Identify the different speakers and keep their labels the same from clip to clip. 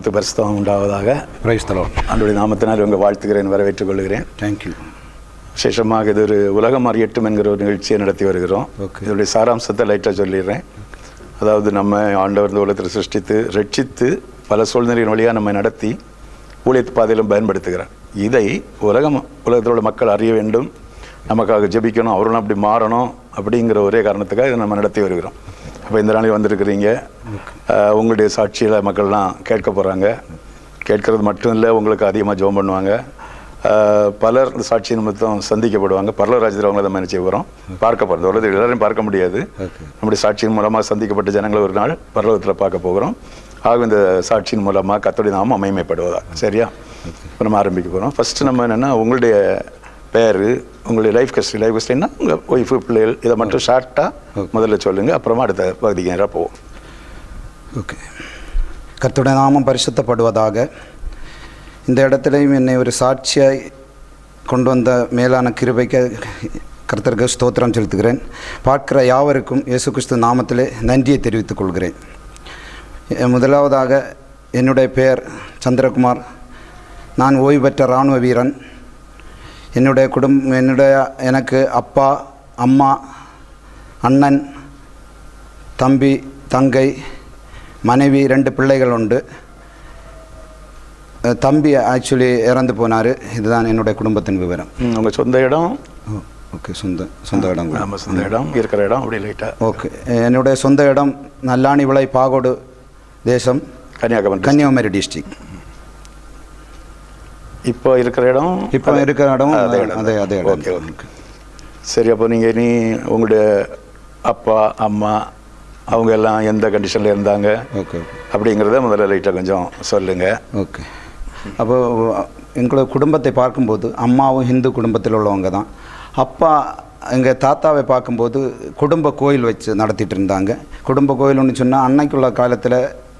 Speaker 1: நாமத்து பரிசுத்தம் உண்டாவதாக
Speaker 2: பிரைஸ் தலோன்
Speaker 1: அன்றைய நாமத்தினால் உங்கள் வாழ்த்துகிறேன் வரவேற்றுக் கொள்கிறேன்
Speaker 2: தேங்க்யூ
Speaker 1: விசேஷமாக இது ஒரு உலகம் அறியட்டும் என்கிற ஒரு நிகழ்ச்சியை நடத்தி வருகிறோம்
Speaker 2: Okay.
Speaker 1: இதனுடைய சாராம்சத்தை லைட்டாக சொல்லிடுறேன் அதாவது நம்ம ஆண்டவர் இந்த உலகத்தில் சிருஷ்டித்து ரட்சித்து பல சூழ்நிலையின் வழியாக நம்ம நடத்தி ஊழியத்து பாதையிலும் பயன்படுத்துகிறார் இதை உலகம் உலகத்தில் உள்ள மக்கள் அறிய வேண்டும் நமக்காக ஜெபிக்கணும் அவர்களும் அப்படி மாறணும் அப்படிங்கிற ஒரே காரணத்துக்காக இதை நம்ம நடத்தி வருகிறோம் அப்போ இந்த நாளைக்கு வந்திருக்கிறீங்க அஹ், உங்களுடைய சாட்சியில் மக்கள்லாம் கேட்க போகிறாங்க கேட்கறது மட்டும் இல்லை உங்களுக்கு அதிகமாக ஜெபம் பண்ணுவாங்க ஆஹ் பலர் இந்த சாட்சி நிமித்தம் சந்திக்கப்படுவாங்க பரலராஜத்தில் அவங்கள நம்ம என்ன செய்ய போகிறோம் பார்க்க போகிறோம் உலகத்தில் எல்லாரையும் பார்க்க முடியாது நம்முடைய சாட்சியின் மூலமாக சந்திக்கப்பட்ட ஜனங்களை ஒரு நாள் பரலோகத்தில் பார்க்க போகிறோம் ஆக இந்த சாட்சியின் மூலமாக கத்தோடைய நாமம் அமைமைப்படுவதா சரியா இப்போ நம்ம ஆரம்பிக்க போகிறோம் ஃபஸ்ட்டு நம்ம என்னென்னா உங்களுடைய பேர் உங்களுடைய லைஃப் கஸ்டடி லைஃப் கஸ்டடினா உங்கள் ஒய்ஃபு பிள்ளைகள் இதை மட்டும் ஷார்ட்டாக முதல்ல சொல்லுங்கள் அப்புறமா அடுத்த பகுதிக்கு நேராக போவோம்
Speaker 2: ஓகே கர்த்தருடைய நாமம் பரிசுத்தப்படுவதாக இந்த இடத்துலையும் என்னை ஒரு சாட்சியாய் கொண்டு வந்த மேலான கிருபைக்கு கர்த்தருக்கு ஸ்தோத்திரம் செலுத்துகிறேன் பார்க்கிற யாவருக்கும் இயேசு கிறிஸ்து நாமத்திலே நன்றியை தெரிவித்துக் கொள்கிறேன் எ- முதலாவதாக என்னுடைய பெயர் சந்திரகுமார் நான் ஓய்வு பெற்ற இராணுவ வீரன் என்னுடைய குடும்பம் என்னுடைய எனக்கு அப்பா அம்மா அண்ணன் தம்பி தங்கை மனைவி ரெண்டு பிள்ளைகள் உண்டு அஹ் தம்பி ஆக்சுவலி இறந்து போனார் இதுதான் என்னுடைய குடும்பத்தின் விவரம்
Speaker 1: உங்கள் சொந்த இடம்
Speaker 2: ஓ ஓகே சொந்த சொந்த இடம் கூட.
Speaker 1: நம்ம சொந்த இடம் இருக்கிற இடம் அப்படி லைட்டாக
Speaker 2: ஓகே என்னுடைய சொந்த இடம் நல்லாணி விளை பாகோடு தேசம்
Speaker 1: கன்னியாகுமரி
Speaker 2: கன்னியாகுமரி டிஸ்ட்ரிக்ட்
Speaker 1: இப்போ இருக்கிற இடம்
Speaker 2: இப்போ இருக்கிற இடம்
Speaker 1: அதே இடம்
Speaker 2: அதே அதே இடம்
Speaker 1: ஓகே ஓகே சரி அப்போ நீங்கள் இனி உங்களுடைய அப்பா அம்மா அவங்க எல்லாம் எந்த கண்டிஷனில் இருந்தாங்க
Speaker 2: ஓகே
Speaker 1: அப்படிங்கிறத முதல்ல லைட்டாக கொஞ்சம் சொல்லுங்கள்
Speaker 2: ஓகே அப்போ எங்களோட குடும்பத்தை பார்க்கும்போது அம்மாவும் ஹிந்து குடும்பத்தில் உள்ளவங்க தான் அப்பா எங்கள் தாத்தாவை பார்க்கும்போது குடும்ப கோயில் வச்சு நடத்திட்டு இருந்தாங்க குடும்ப கோயில்னு சொன்னால் அன்னைக்குள்ள காலத்தில்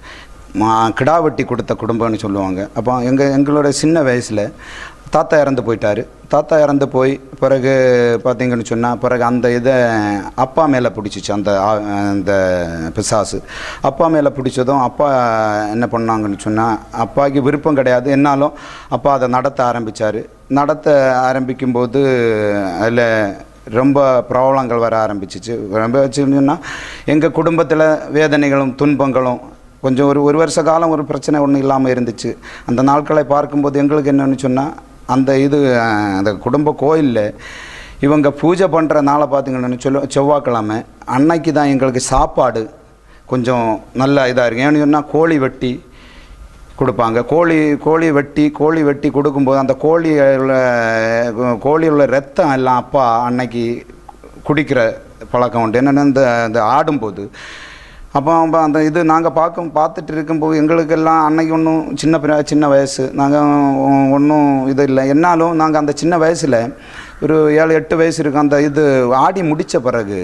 Speaker 2: மா- கிடா வெட்டி கொடுத்த குடும்பம்னு சொல்லுவாங்க அப்போ எங்கள் எங்களோட சின்ன வயசில் தாத்தா இறந்து போயிட்டார் தாத்தா இறந்து போய் பிறகு பார்த்தீங்கன்னு சொன்னால் பிறகு அந்த இதை அப்பா மேலே பிடிச்சிச்சு அந்த ஆ- அந்த பிசாசு அப்பா மேலே பிடிச்சதும் அப்பா என்ன பண்ணாங்கன்னு சொன்னால் அப்பாவுக்கு விருப்பம் கிடையாது என்னாலும் அப்பா அதை நடத்த ஆரம்பித்தார் நடத்த ஆரம்பிக்கும்போது அதில் ரொம்ப ப்ராப்ளங்கள் வர ஆரம்பிச்சிச்சு ரொம்ப வச்சுன்னா எங்கள் குடும்பத்தில் வேதனைகளும் துன்பங்களும் கொஞ்சம் ஒரு ஒரு வருஷ காலம் ஒரு பிரச்சனை ஒன்றும் இல்லாமல் இருந்துச்சு அந்த நாட்களை பார்க்கும்போது எங்களுக்கு என்னன்னு சொன்னால் அந்த இது அஹ், அந்த குடும்ப கோயிலில் இவங்க பூஜை பண்ணுற நாளை பார்த்தீங்கன்னு சொல்ல செவ்வாய்க்கிழமை அன்னைக்கு தான் எங்களுக்கு சாப்பாடு கொஞ்சம் நல்ல இதாக இருக்கும் ஏன்னு சொன்னால் கோழி வெட்டி கொடுப்பாங்க கோழி கோழி வெட்டி கோழி வெட்டி கொடுக்கும்போது அந்த கோழி உள்ள கோழி உள்ள ரத்தம் எல்லாம் அப்பா அன்னைக்கு குடிக்கிற பழக்கம் உண்டு என்னென்னா இந்த இந்த ஆடும்போது அப்போ அப்போ அந்த இது நாங்கள் பார்க்கும் பார்த்துட்டு இருக்கும்போது எங்களுக்கெல்லாம் அன்னைக்கு ஒன்றும் சின்ன பிர சின்ன வயசு நாங்கள் ஒன்றும் இது இல்லை என்னாலும் நாங்கள் அந்த சின்ன வயசில் ஒரு ஏழு எட்டு வயசு இருக்கும் அந்த இது ஆடி முடித்த பிறகு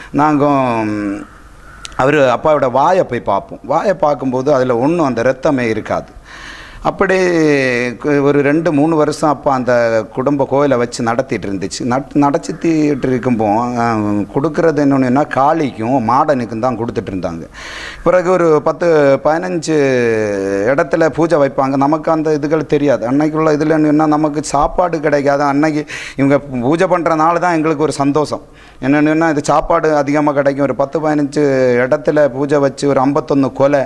Speaker 2: நாங்கள் அவர் அப்பாவோட வாயை போய் பார்ப்போம் வாயை பார்க்கும்போது அதில் ஒன்றும் அந்த ரத்தமே இருக்காது அப்படி கு- ஒரு ரெண்டு மூணு வருஷம் அப்போ அந்த குடும்ப கோயிலை வச்சு நடத்திட்டு இருந்துச்சு நட் நடத்திட்டு இருக்கும்போ அஹ், கொடுக்கறது என்னென்னா காளிக்கும் மாடனுக்கும் தான் கொடுத்துட்டு இருந்தாங்க பிறகு ஒரு பத்து பதினஞ்சு இடத்துல பூஜை வைப்பாங்க நமக்கு அந்த இதுகள் தெரியாது அன்னைக்குள்ள இதில் என்னன்னா நமக்கு சாப்பாடு கிடைக்காது அன்னைக்கு இவங்க பூஜை பண்ணுறனால தான் எங்களுக்கு ஒரு சந்தோஷம் என்னென்னா இது சாப்பாடு அதிகமாக கிடைக்கும் ஒரு பத்து பதினஞ்சு இடத்துல பூஜை வச்சு ஒரு ஐம்பத்தொன்று கொலை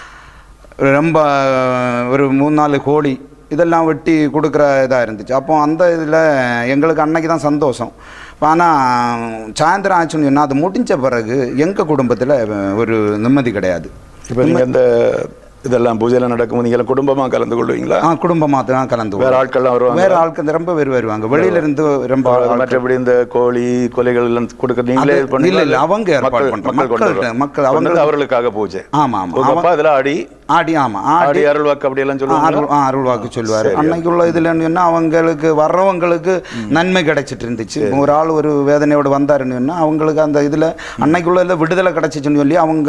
Speaker 2: ரொம்ப ஒரு மூணு நாலு கோழி இதெல்லாம் வெட்டி கொடுக்குற இதாக இருந்துச்சு அப்போ அந்த இதில் எங்களுக்கு அன்னைக்கு தான் சந்தோஷம் ஆனால் சாயந்தரம் ஆச்சுன்னு சொன்னால் அது முடிஞ்ச பிறகு எங்கள் குடும்பத்தில் ஒரு நிம்மதி கிடையாது
Speaker 1: இப்போ நீங்கள் இந்த இதெல்லாம் பூஜையெல்லாம் நடக்கும்போது நீங்கள் குடும்பமாக கலந்து கொள்வீங்களா
Speaker 2: ஆ குடும்பமாக தான் கலந்து
Speaker 1: வேற ஆட்கள்லாம் வருவாங்க
Speaker 2: வேறு ஆட்கள் ரொம்ப பேர் வருவாங்க வெளியில இருந்து ரொம்ப ஆட்கள்
Speaker 1: மற்றபடி இந்த கோழி கொலைகள் எல்லாம் கொடுக்க நீங்களே இது பண்ணி
Speaker 2: இல்ல, இல்ல, அவங்க ஏற்பாடு பண்றாங்க.
Speaker 1: மக்கள் கொண்டு
Speaker 2: மக்கள்கிட்ட-
Speaker 1: வருவாங்க.
Speaker 2: மக்கள்
Speaker 1: கொண்டு வந்து
Speaker 2: அவங்க-
Speaker 1: அவர்களுக்காக பூஜை
Speaker 2: ஆமா ஆமா
Speaker 1: உங்க அப்பா அதில் ஆடி
Speaker 2: ஆடி ஆமாம் ஆடி
Speaker 1: ஆடி அருள் வாக்கு அப்படி எல்லாம்
Speaker 2: ஆ,
Speaker 1: சொல்லுவாங்க
Speaker 2: அருள் ஆ, அருள் வாக்கு சொல்லுவார் அன்னைக்கு உள்ள இதில் என்னன்னா அவங்களுக்கு வர்றவங்களுக்கு நன்மை கிடைச்சிட்டு இருந்துச்சு இப்போ ஒரு ஆள் ஒரு வேதனையோடு வந்தாருன்னு சொன்னா அவங்களுக்கு அந்த இதில் அன்னைக்குள்ள இதில் விடுதலை கிடைச்சிச்சுன்னு சொல்லி அவங்க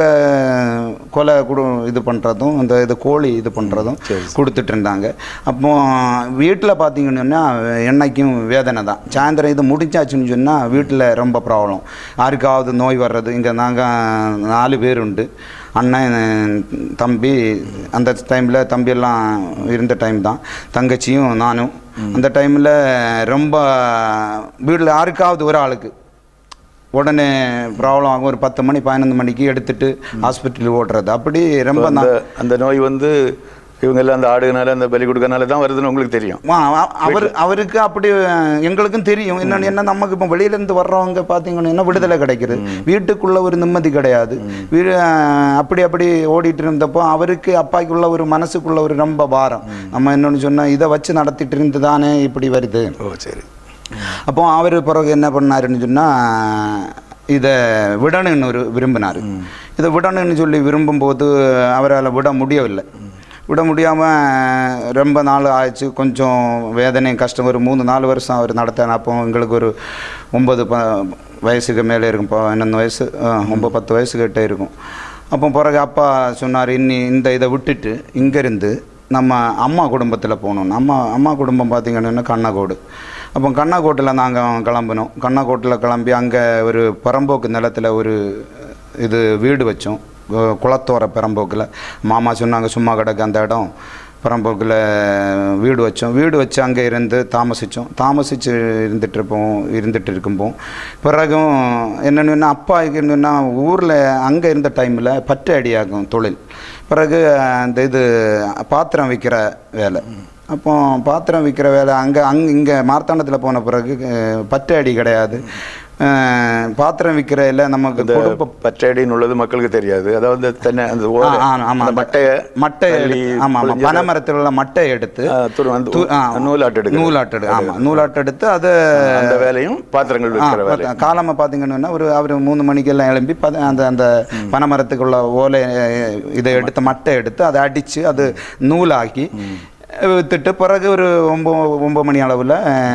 Speaker 2: கொலை குடு இது பண்ணுறதும் அந்த இது கோழி இது பண்ணுறதும் கொடுத்துட்டு இருந்தாங்க அப்போ வீட்டில் பார்த்தீங்கன்னா என்னைக்கும் வேதனை தான் சாயந்தரம் இது முடிஞ்சாச்சுன்னு சொன்னால் வீட்டில் ரொம்ப ப்ராப்ளம் யாருக்காவது நோய் வர்றது இங்கே நாங்கள் நாலு பேர் உண்டு அண்ணன் தம்பி அந்த டைமில் தம்பியெல்லாம் இருந்த டைம் தான் தங்கச்சியும் நானும் அந்த டைமில் ரொம்ப வீட்டில் யாருக்காவது ஒரு ஆளுக்கு உடனே ப்ராப்ளம் ஆகும் ஒரு பத்து மணி பதினொன்று மணிக்கு எடுத்துட்டு ஹாஸ்பிட்டல் ஓடுறது அப்படி ரொம்ப
Speaker 1: அந்த
Speaker 2: நான்
Speaker 1: அந்த நோய் வந்து இவங்க எல்லாம் அந்த ஆடுனால அந்த பலி கொடுக்கறனால தான் வருதுன்னு உங்களுக்கு தெரியும்
Speaker 2: ஆ, அ- அவர் அவருக்கு அப்படி அஹ், எங்களுக்கும் தெரியும் என்னன்னு என்ன நமக்கு இப்போ வெளியிலேருந்து வர்றவங்க பார்த்தீங்கன்னா விடுதலை கிடைக்குது வீட்டுக்குள்ள ஒரு நிம்மதி கிடையாது வீடு அஹ், அப்படி அப்படி ஓடிட்டு இருந்தப்போ அவருக்கு அப்பாய்க்குள்ள ஒரு மனசுக்குள்ள ஒரு ரொம்ப பாரம் நம்ம என்னன்னு சொன்னால் இதை வச்சு நடத்திட்டு இருந்து தானே இப்படி வருது
Speaker 1: ஓ சரி
Speaker 2: அப்போ அவர் பிறகு என்ன பண்ணாருன்னு சொன்னால் இதை விடணும்னு ஒரு விரும்பினார் இதை விடணும்னு சொல்லி விரும்பும்போது அவரால் விட முடியவில்லை விட முடியாமல் ரொம்ப நாள் ஆயிடுச்சு கொஞ்சம் வேதனை கஷ்டம் ஒரு மூணு நாலு வருஷம் அவர் நடத்தின அப்போ எங்களுக்கு ஒரு ஒம்பது ப வயசுக்கு மேலே இருக்கும் இப்போ பன்னெண்டு வயசு அஹ், ஒம்பது பத்து வயசு கிட்ட இருக்கும் அப்போ பிறகு அப்பா சொன்னார் இன்னி இந்த இதை விட்டுட்டு இங்கேருந்து நம்ம அம்மா குடும்பத்தில் போகணும் நம்ம அம்மா குடும்பம் பார்த்திங்கன்னா கண்ணகோடு அப்போ கண்ணாக்கோட்டில் நாங்கள் கிளம்பினோம் கண்ணாக்கோட்டில் கிளம்பி அங்கே ஒரு பரம்போக்கு நிலத்தில் ஒரு இது வீடு வச்சோம் கு- குளத்தோர பெரம்போக்கில் மாமா சொன்னாங்க சும்மா கிடக்கு அந்த இடம் பரம்போக்கில் வீடு வச்சோம் வீடு வச்சு அங்கே இருந்து தாமசித்தோம் தாமசித்து இருந்துட்டு இருப்போம் இருந்துட்டு இருக்கும்போது பிறகும் என்னென்னா அப்பா என்னென்னா ஊரில் அங்கே இருந்த டைமில் பற்று அடியாகும் தொழில் பிறகு அந்த இது பாத்திரம் விற்கிற வேலை அப்போ பாத்திரம் விற்கிற வேலை அங்கே அங் இங்கே மார்த்தாண்டத்தில் போன பிறகு அஹ், பட்டு அடி கிடையாது அஹ், பாத்திரம் விற்கிற இல்லை நமக்கு
Speaker 1: இந்த
Speaker 2: குடும்ப
Speaker 1: பச்சைடின்னு உள்ளது மக்களுக்கு தெரியாது அதாவது தென்னை அந்த ஓலை,
Speaker 2: ஆ, ஆ, ஆமா.
Speaker 1: அந்த மட்டையை
Speaker 2: மட்டை
Speaker 1: தள்ளி
Speaker 2: ஆமாம் ஆமாம்
Speaker 1: புழிஞ்சு
Speaker 2: பனைமரத்தில் உள்ள மட்டை எடுத்து
Speaker 1: ஆ, துரு- அந்த
Speaker 2: து- ஆ,
Speaker 1: நூலாட்டு எடுக்கிறது.
Speaker 2: நூலாட்டு ஆமாம் நூலாட்டு எடுத்து அதை
Speaker 1: அந்த வேலையும் பாத்திரங்கள் வைக்கிற வேலை
Speaker 2: காலமாக பார்த்தீங்கன்னா ஒரு அவர் மூணு மணிக்கெல்லாம் எழும்பி பத அந்த அந்த பனைமரத்துக்குள்ள ஓலை அஹ், இதை எடுத்து மட்டை எடுத்து அதை அடித்து அது நூலாக்கி வித்துட்டு பிறகு ஒரு ஒம்பது ஒம்பது மணி அளவில்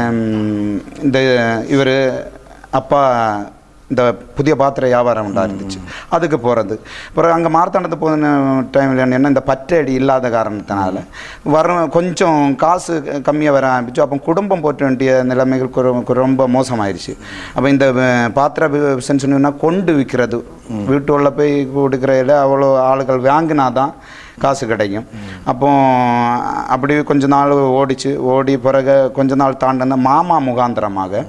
Speaker 2: இந்த இவர் அப்பா இந்த புதிய பாத்திர வியாபாரம் உண்டா இருந்துச்சு அதுக்கு போகிறது பிறகு அங்கே மார்த்தாண்டத்து போன டைமில் என்ன இந்த பற்றடி இல்லாத காரணத்தினால வர கொஞ்சம் காசு கம்மியாக வர ஆரம்பிச்சு அப்போ குடும்பம் போற்ற வேண்டிய நிலைமைகள் குற- குற- ரொம்ப மோசமாயிருச்சு அப்போ இந்த அஹ், பாத்திர பிசினஸ் சொன்னா கொண்டு விற்கிறது வீட்டு உள்ள போய் கொடுக்குறதுல அவ்வளோ ஆளுகள் வாங்கினா தான் காசு கிடைக்கும் அப்போ அப்படி கொஞ்ச நாள் ஓடிச்சு ஓடி பிறகு கொஞ்ச நாள் தாண்டின மாமா முகாந்திரமாக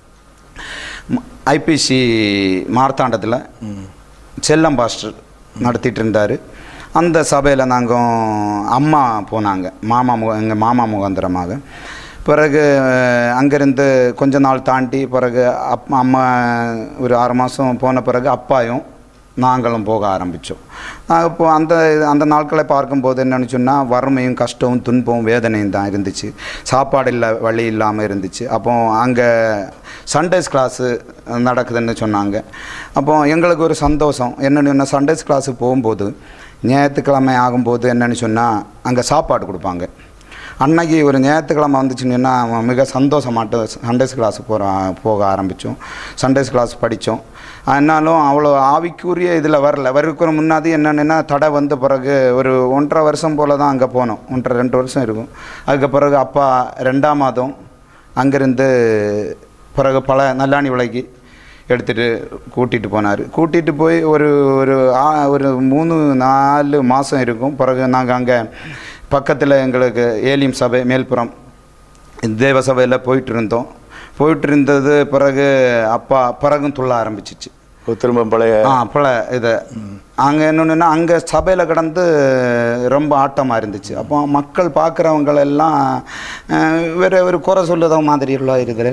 Speaker 2: ஐபிசி மார்த்தாண்டத்தில் செல்லம் பாஸ்டர் நடத்திட்டு இருந்தார் அந்த சபையில் நாங்கள் அம்மா போனாங்க மாமா முக எங்கள் மாமா முகாந்திரமாக பிறகு அங்கேருந்து கொஞ்ச நாள் தாண்டி பிறகு அப் அம்மா ஒரு ஆறு மாதம் போன பிறகு அப்பாயும் நாங்களும் போக ஆரம்பித்தோம் இப்போ அந்த அந்த நாட்களை பார்க்கும்போது என்னன்னு சொன்னால் வறுமையும் கஷ்டமும் துன்பமும் வேதனையும் தான் இருந்துச்சு சாப்பாடு இல்லை வழி இல்லாமல் இருந்துச்சு அப்போ அங்கே சண்டேஸ் கிளாஸு நடக்குதுன்னு சொன்னாங்க அப்போ எங்களுக்கு ஒரு சந்தோஷம் என்னன்னு சொன்னால் சண்டேஸ் கிளாஸு போகும்போது ஞாயிற்றுக்கிழமை ஆகும்போது என்னன்னு சொன்னால் அங்கே சாப்பாடு கொடுப்பாங்க அன்னைக்கு ஒரு ஞாயிற்றுக்கிழமை வந்துச்சுன்னா அவன் மிக சந்தோஷமாட்டு சண்டேஸ் கிளாஸ் போகிற போக ஆரம்பித்தோம் சண்டேஸ் கிளாஸ் படித்தோம் ஆனாலும் அவ்வளோ ஆவிக்குரிய இதில் வரல வருக்கிற முன்னாடி என்னென்னா தடை வந்த பிறகு ஒரு ஒன்றரை வருஷம் போல் தான் அங்கே போனோம் ஒன்றரை ரெண்டு வருஷம் இருக்கும் அதுக்கு பிறகு அப்பா ரெண்டாம் மாதம் அங்கேருந்து பிறகு பல நல்லாணி விலைக்கு எடுத்துகிட்டு கூட்டிகிட்டு போனார் கூட்டிகிட்டு போய் ஒரு ஒரு ஆ- ஒரு மூணு நாலு மாதம் இருக்கும் பிறகு நாங்கள் அங்கே பக்கத்தில் எங்களுக்கு ஏலியம் சபை மேல்புறம் தேவ சபையில் போயிட்டு இருந்தோம் போயிட்டு இருந்தது பிறகு அப்பா பிறகும் துள்ள ஆரம்பிச்சிச்சு
Speaker 1: ஓ, திரும்ப பழைய
Speaker 2: ஆ பல இது அங்கே என்னொன்றுனா அங்கே சபையில் கிடந்து ரொம்ப ஆட்டமாக இருந்துச்சு அப்போ மக்கள் பார்க்குறவங்களெல்லாம் வேறு ஒரு குறை சொல்லுத மாதிரி உள்ள இருக்குது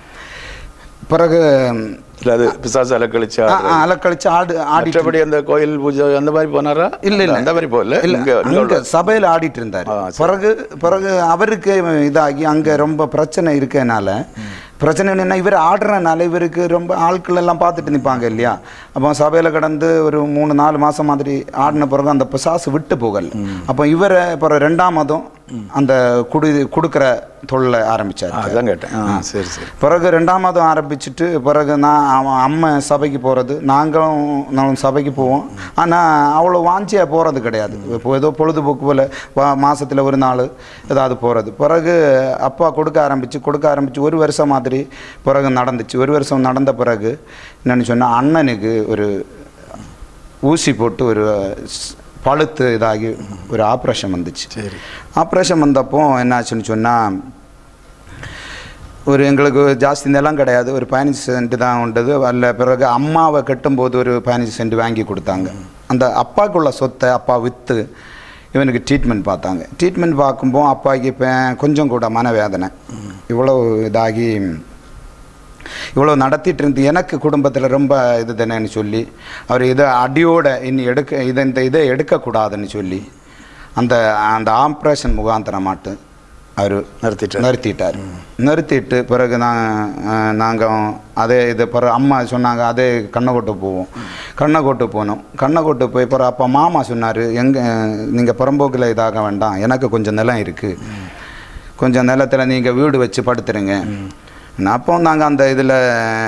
Speaker 2: பிறகு
Speaker 1: இல்ல அது பிசாசு அலக்கழிச்சு
Speaker 2: ஆ,
Speaker 1: ஆடுறது.
Speaker 2: ஆ, அலக்கழிச்சு ஆடு ஆடி
Speaker 1: மற்றபடி அந்த கோயில் பூஜை அந்த மாதிரி போனாரா
Speaker 2: இல்ல, இல்ல.
Speaker 1: அந்த மாதிரி போகல
Speaker 2: இல்ல
Speaker 1: இங்க இங்க
Speaker 2: அங்க சபையில் ஆடிட்டு இருந்தார்
Speaker 1: ஆ, சரி.
Speaker 2: பிறகு பிறகு அவருக்கு இதாகி அங்க ரொம்ப பிரச்சனை இருக்கனால பிரச்சனை என்னன்னா இவர் ஆடுறனால இவருக்கு ரொம்ப ஆட்கள் எல்லாம் பார்த்துட்டு நிற்பாங்க இல்லையா அப்போ சபையில் கடந்து ஒரு மூணு நாலு மாசம் மாதிரி ஆடின பிறகு அந்த பிசாசு விட்டு போகல அப்போ இவரை பிறகு ரெண்டாம் மதம் அந்த குடி கொடுக்குற தொழிலை ஆரம்பிச்சார்
Speaker 1: ஆ, அதான் கேட்டேன் ஆ, சரி சரி
Speaker 2: பிறகு ரெண்டாம் மாதம் ஆரம்பிச்சுட்டு பிறகு நான் அவன் அம்மா சபைக்கு போகிறது நாங்களும் நாங்களும் சபைக்கு போவோம் ஆனால் அவ்வளோ வாஞ்சியாக போகிறது கிடையாது இப்போ ஏதோ பொழுதுபோக்கு போல் வா மாதத்தில் ஒரு நாள் ஏதாவது போகிறது பிறகு அப்பா கொடுக்க ஆரம்பித்து கொடுக்க ஆரம்பித்து ஒரு வருஷம் மாதிரி பிறகு நடந்துச்சு ஒரு வருஷம் நடந்த பிறகு என்னென்னு சொன்னால் அண்ணனுக்கு ஒரு ஊசி போட்டு ஒரு ஸ்- பழுத்து இதாகி ஒரு ஆப்ரேஷன் வந்துச்சு
Speaker 1: சரி
Speaker 2: ஆப்ரேஷன் வந்தப்போ என்னாச்சுன்னு சொன்னால் ஒரு எங்களுக்கு ஜாஸ்தி நிலம் கிடையாது ஒரு பதினஞ்சு சென்ட் தான் உண்டது அல்ல பிறகு அம்மாவை கட்டும்போது ஒரு பதினஞ்சு சென்ட் வாங்கி கொடுத்தாங்க அந்த அப்பாவுக்குள்ள சொத்தை அப்பா விற்று இவனுக்கு ட்ரீட்மெண்ட் பார்த்தாங்க ட்ரீட்மெண்ட் பார்க்கும்போது அப்பாவுக்கு இப்போ கொஞ்சம் கூட மனவேதனை இவ்வளோ இதாகி இவ்வளோ நடத்திட்டு இருந்து எனக்கு குடும்பத்தில் ரொம்ப இது தானேன்னு சொல்லி அவர் இதை அடியோட இனி எடுக்க இதை இந்த இதை எடுக்கக்கூடாதுன்னு சொல்லி அந்த அந்த ஆப்ரேஷன் முகாந்திரமாட்டு அவர்
Speaker 1: நிறுத்திட்டார்.
Speaker 2: நிறுத்திட்டார் நிறுத்திட்டு பிறகு நான் நாங்கள் அதே இது பிறகு அம்மா சொன்னாங்க அதே கண்ணக்கோட்டை போவோம் கண்ணக்கோட்டு போனோம் கண்ணக்கோட்டு போய் பிறகு அப்போ மாமா சொன்னார் எங்கே நீங்கள் புறம்போக்கில் இதாக வேண்டாம் எனக்கு கொஞ்சம் நிலம் இருக்குது கொஞ்சம் நிலத்தில் நீங்கள் வீடு வச்சு படுத்துருங்க அப்போ நாங்கள் அந்த இதில்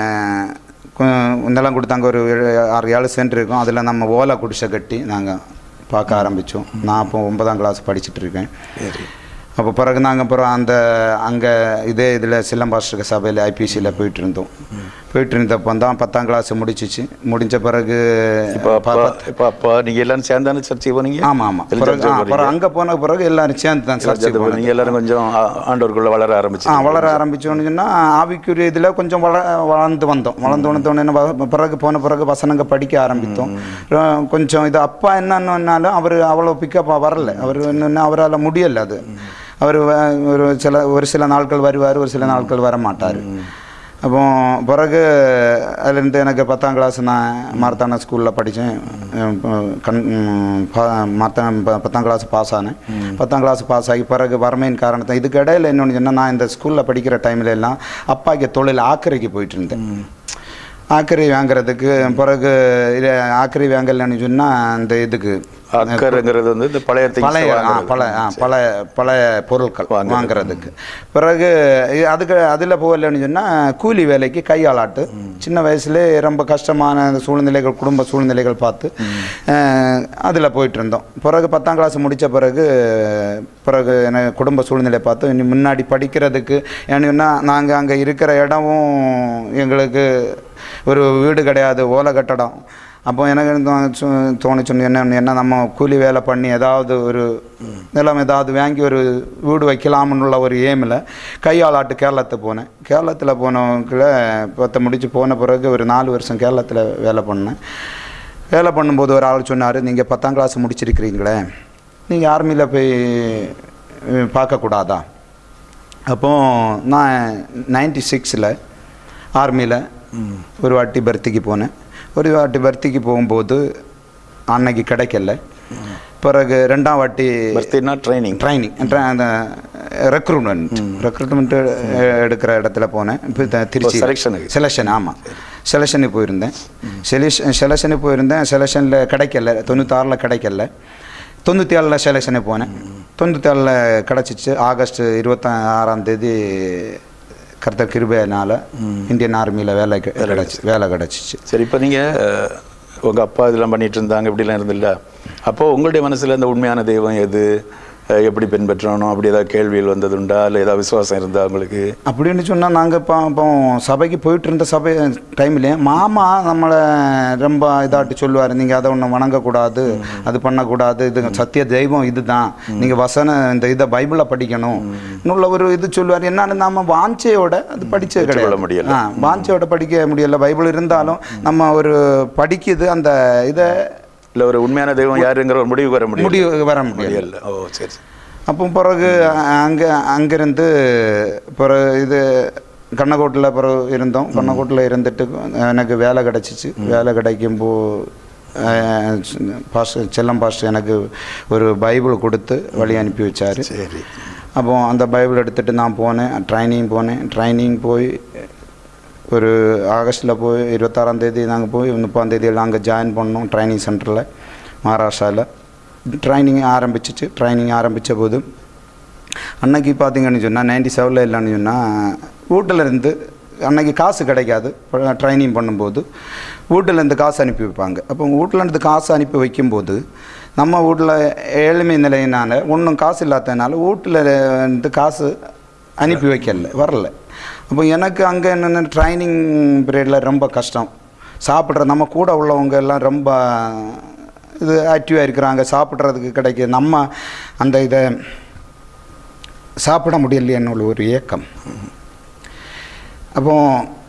Speaker 2: நிலம் கொடுத்தாங்க ஒரு ஏழு- ஆறு ஏழு சென்ட் இருக்கும் அதில் நம்ம ஓலை குடிசை கட்டி நாங்கள் பார்க்க ஆரம்பித்தோம் நான் அப்போ ஒன்பதாம் கிளாஸ் படிச்சுட்டு இருக்கேன்
Speaker 1: சரி
Speaker 2: அப்போ பிறகு நாங்கள் அப்புறம் அந்த அங்கே இதே இதில் சிலம்பாஸ்டக சபையில் ஐபிசியில் போயிட்டு இருந்தோம் போயிட்டு இருந்தப்போ தான் பத்தாம் கிளாஸ் முடிச்சிச்சு முடிஞ்ச பிறகு
Speaker 1: இப்போ அப்பா இப்போ அப்பா நீங்கள் எல்லாரும் சேர்ந்தானே சர்ச்சைக்கு போனீங்க
Speaker 2: ஆமாம் ஆமாம்
Speaker 1: எல்லாம்
Speaker 2: பிறகு ஆ,
Speaker 1: சர்ச்சைக்கு
Speaker 2: அப்புறம் அங்கே போன பிறகு எல்லாரும் சேர்ந்து தான் சர்ச்சை
Speaker 1: போனீங்க.
Speaker 2: போனோம்
Speaker 1: நீங்க எல்லாரும் கொஞ்சம் ஆ- ஆண்டவருக்குள்ள வளர
Speaker 2: ஆ
Speaker 1: ஆரம்பிச்சு
Speaker 2: வளர ஆரம்பிச்சோன்னு சொன்னால் ஆவிக்குரிய இதில் கொஞ்சம் வள வளர்ந்து வந்தோம் வளர்ந்து வந்தோடனே பிறகு போன பிறகு வசனங்க படிக்க ஆரம்பித்தோம் அஹ் கொஞ்சம் இது அப்பா என்னன்னாலும் அவர் அவ்வளோ பிக்கப்பாக வரல அவர் என்னென்ன அவரால் முடியலை அது அவர் ஒரு சில ஒரு சில நாட்கள் வருவார் ஒரு சில நாட்கள் வர மாட்டார் அப்போ பிறகு அதுலேருந்து எனக்கு பத்தாம் கிளாஸ் நான் மார்த்தான ஸ்கூலில் படித்தேன் கண் ம், பா- மார்த்தான ப- பத்தாம் கிளாஸ் பாஸ் ஆனேன் பத்தாம் கிளாஸ் பாஸ் ஆகி பிறகு வறுமையின் காரணத்தை இதுக்கு இடையில இன்னொன்று சொன்னால் நான் இந்த ஸ்கூலில் படிக்கிற டைம்ல எல்லாம் அப்பாக்கு தொழில் ஆக்கரைக்கு போயிட்டு இருந்தேன் ஆக்கரை வாங்குறதுக்கு பிறகு இது ஆக்கரை வாங்கலன்னு சொன்னால் அந்த இதுக்கு
Speaker 1: அக்கறைங்கிறது வந்து இந்த பழைய things
Speaker 2: பழைய ஆ,
Speaker 1: வாங்குறது.
Speaker 2: பழைய ஆ, பழைய பழைய பொருட்கள்
Speaker 1: வாங்குறது.
Speaker 2: வாங்குறதுக்கு பிறகு இ- அதுக்கு அதில் போகலன்னு சொன்னால் கூலி வேலைக்கு கையாளாட்டு சின்ன வயசுலேயே ரொம்ப கஷ்டமான அந்த சூழ்நிலைகள் குடும்ப சூழ்நிலைகள் பார்த்து அதில் போயிட்டு இருந்தோம் பிறகு பத்தாம் கிளாஸ் முடித்த பிறகு பிறகு எனக்கு குடும்ப சூழ்நிலை பார்த்து இனி முன்னாடி படிக்கிறதுக்கு ஏன்னா நாங்கள் அங்கே இருக்கிற இடமும் எங்களுக்கு ஒரு வீடு கிடையாது ஓலை கட்டடம் அப்போ எனக்கு தோ- சு- தோணுச்சு என்ன என்ன நம்ம கூலி வேலை பண்ணி ஏதாவது ஒரு நிலம் ஏதாவது வாங்கி ஒரு வீடு வைக்கலாம்னுள்ள ஒரு ஏமில் கையாளாட்டு கேரளத்தை போனேன் கேரளத்தில் போனவங்கள பத்தை முடிச்சு போன பிறகு ஒரு நாலு வருஷம் கேரளத்தில் வேலை பண்ணேன் வேலை பண்ணும்போது ஒரு ஆள் சொன்னார் நீங்கள் பத்தாம் கிளாஸ் முடிச்சிருக்கிறீங்களே நீங்கள் ஆர்மியில் போய் அஹ், பார்க்கக்கூடாதா அப்போ நான் நைன்டி சிக்ஸில் ஆர்மியில் ஒரு வாட்டி பர்த்திக்கு போனேன் ஒரு வாட்டி பர்த்திக்கு போகும்போது அன்னைக்கு கிடைக்கல பிறகு ரெண்டாம் வாட்டி
Speaker 1: பர்த்தினா ட்ரைனிங்
Speaker 2: ட்ரைனிங் அந்த ரெக்ரூட்மெண்ட் ரெக்ரூட்மெண்ட் எடுக்கிற இடத்துல போனேன் இப்போ த- திருச்சி
Speaker 1: செலெக்ஷனுக்கு.
Speaker 2: செலெக்ஷன் ஆமாம் செலெக்ஷனுக்கு போயிருந்தேன் செலெக்ஷன் செலெக்ஷனுக்கு போயிருந்தேன் செலெக்ஷனில் கிடைக்கல தொண்ணூத்தாறில் கிடைக்கல தொண்ணூற்றி ஏழில் செலெக்ஷனுக்கு போனேன் தொண்ணூற்றி ஏழில் கிடச்சிச்சு ஆகஸ்ட் இருபத்தி ஆறாம் தேதி கர்த்தர் கிருபையினால இந்தியன் ஆர்மியில் வேலை கி- கிடச்சி வேலை கிடச்சிச்சு
Speaker 1: சரி இப்போ நீங்கள் உங்கள் அப்பா இதெல்லாம் பண்ணிட்டு இருந்தாங்க இப்படிலாம் இருந்தில்ல அப்போ உங்களுடைய மனசுல அந்த உண்மையான தெய்வம் எது அஹ், எப்படி பின்பற்றணும் அப்படி ஏதாவது கேள்விகள் வந்ததுண்டா இல்லை ஏதாவது விசுவாசம் இருந்தா உங்களுக்கு
Speaker 2: அப்படின்னு சொன்னால் நாங்கள் இப்போ இப்போ சபைக்கு போயிட்டு இருந்த சபை டைம்லேயே மாமா நம்மளை ரொம்ப இதாட்டு சொல்லுவார் நீங்கள் அதை ஒன்று வணங்கக்கூடாது அது பண்ணக்கூடாது இது சத்திய தெய்வம் இதுதான் நீங்கள் வசன இந்த இதை பைபிளை படிக்கணும் இன்னுள்ள ஒரு இது சொல்லுவார் என்னன்னு நம்ம வாஞ்சையோட அது படிச்சது
Speaker 1: பெற்றுக்கொள்ள
Speaker 2: கிடையாது
Speaker 1: முடியல.
Speaker 2: ஆ வாஞ்சையோட படிக்க முடியல பைபிள் இருந்தாலும் நம்ம ஒரு படிக்குது அந்த இதை
Speaker 1: இல்லை ஒரு உண்மையான தெய்வம் யாருங்கிற ஒரு முடிவுக்கு வர முடியும்
Speaker 2: முடிவு வர முடியல
Speaker 1: முடியல ஓ சரி சரி.
Speaker 2: அப்போ பிறகு அங்கே அங்கேருந்து பிறகு இது கண்ணக்கோட்டில் பிறகு இருந்தோம் கண்ணக்கோட்டில் இருந்துட்டு எனக்கு வேலை கிடச்சிச்சு வேலை கிடைக்கும்போ பாஸ்டர் செல்லம் பாஸ்டர் எனக்கு ஒரு பைபிள் கொடுத்து வழி அனுப்பி வச்சார்
Speaker 1: சரி
Speaker 2: அப்போ அந்த பைபிள் எடுத்துகிட்டு நான் போனேன் ட்ரைனிங் போனேன் ட்ரைனிங் போய் ஒரு ஆகஸ்ட்டில் போய் இருபத்தாறாம் தேதி நாங்கள் போய் முப்பதாம் தேதி நாங்கள் ஜாயின் பண்ணோம் ட்ரைனிங் சென்டரில் மகாராஷ்டிராவில் ட்ரைனிங் ஆரம்பிச்சிச்சு ட்ரைனிங் ஆரம்பித்த போது அன்னைக்கு பார்த்தீங்கன்னு சொன்னால் நைன்டி செவனில் இல்லைன்னு சொன்னால் வீட்டில் இருந்து அன்னைக்கு காசு கிடைக்காது ட்ரைனிங் பண்ணும்போது வீட்டில் இருந்து காசு அனுப்பி வைப்பாங்க அப்போ வீட்டில் இருந்து காசு அனுப்பி வைக்கும்போது நம்ம வீட்டில் ஏழ்மை நிலையினால ஒன்றும் காசு இல்லாததுனால வீட்டில் இருந்து காசு அனுப்பி வைக்கல வரல அப்போ எனக்கு அங்கே என்னென்ன ட்ரைனிங் பீரியடில் ரொம்ப கஷ்டம் சாப்பிட்ற நம்ம கூட உள்ளவங்க எல்லாம் ரொம்ப இது ஆக்டிவாக இருக்கிறாங்க சாப்பிட்றதுக்கு கிடைக்க நம்ம அந்த இதை சாப்பிட முடியலையேன்னு ஒரு ஏக்கம் அப்போ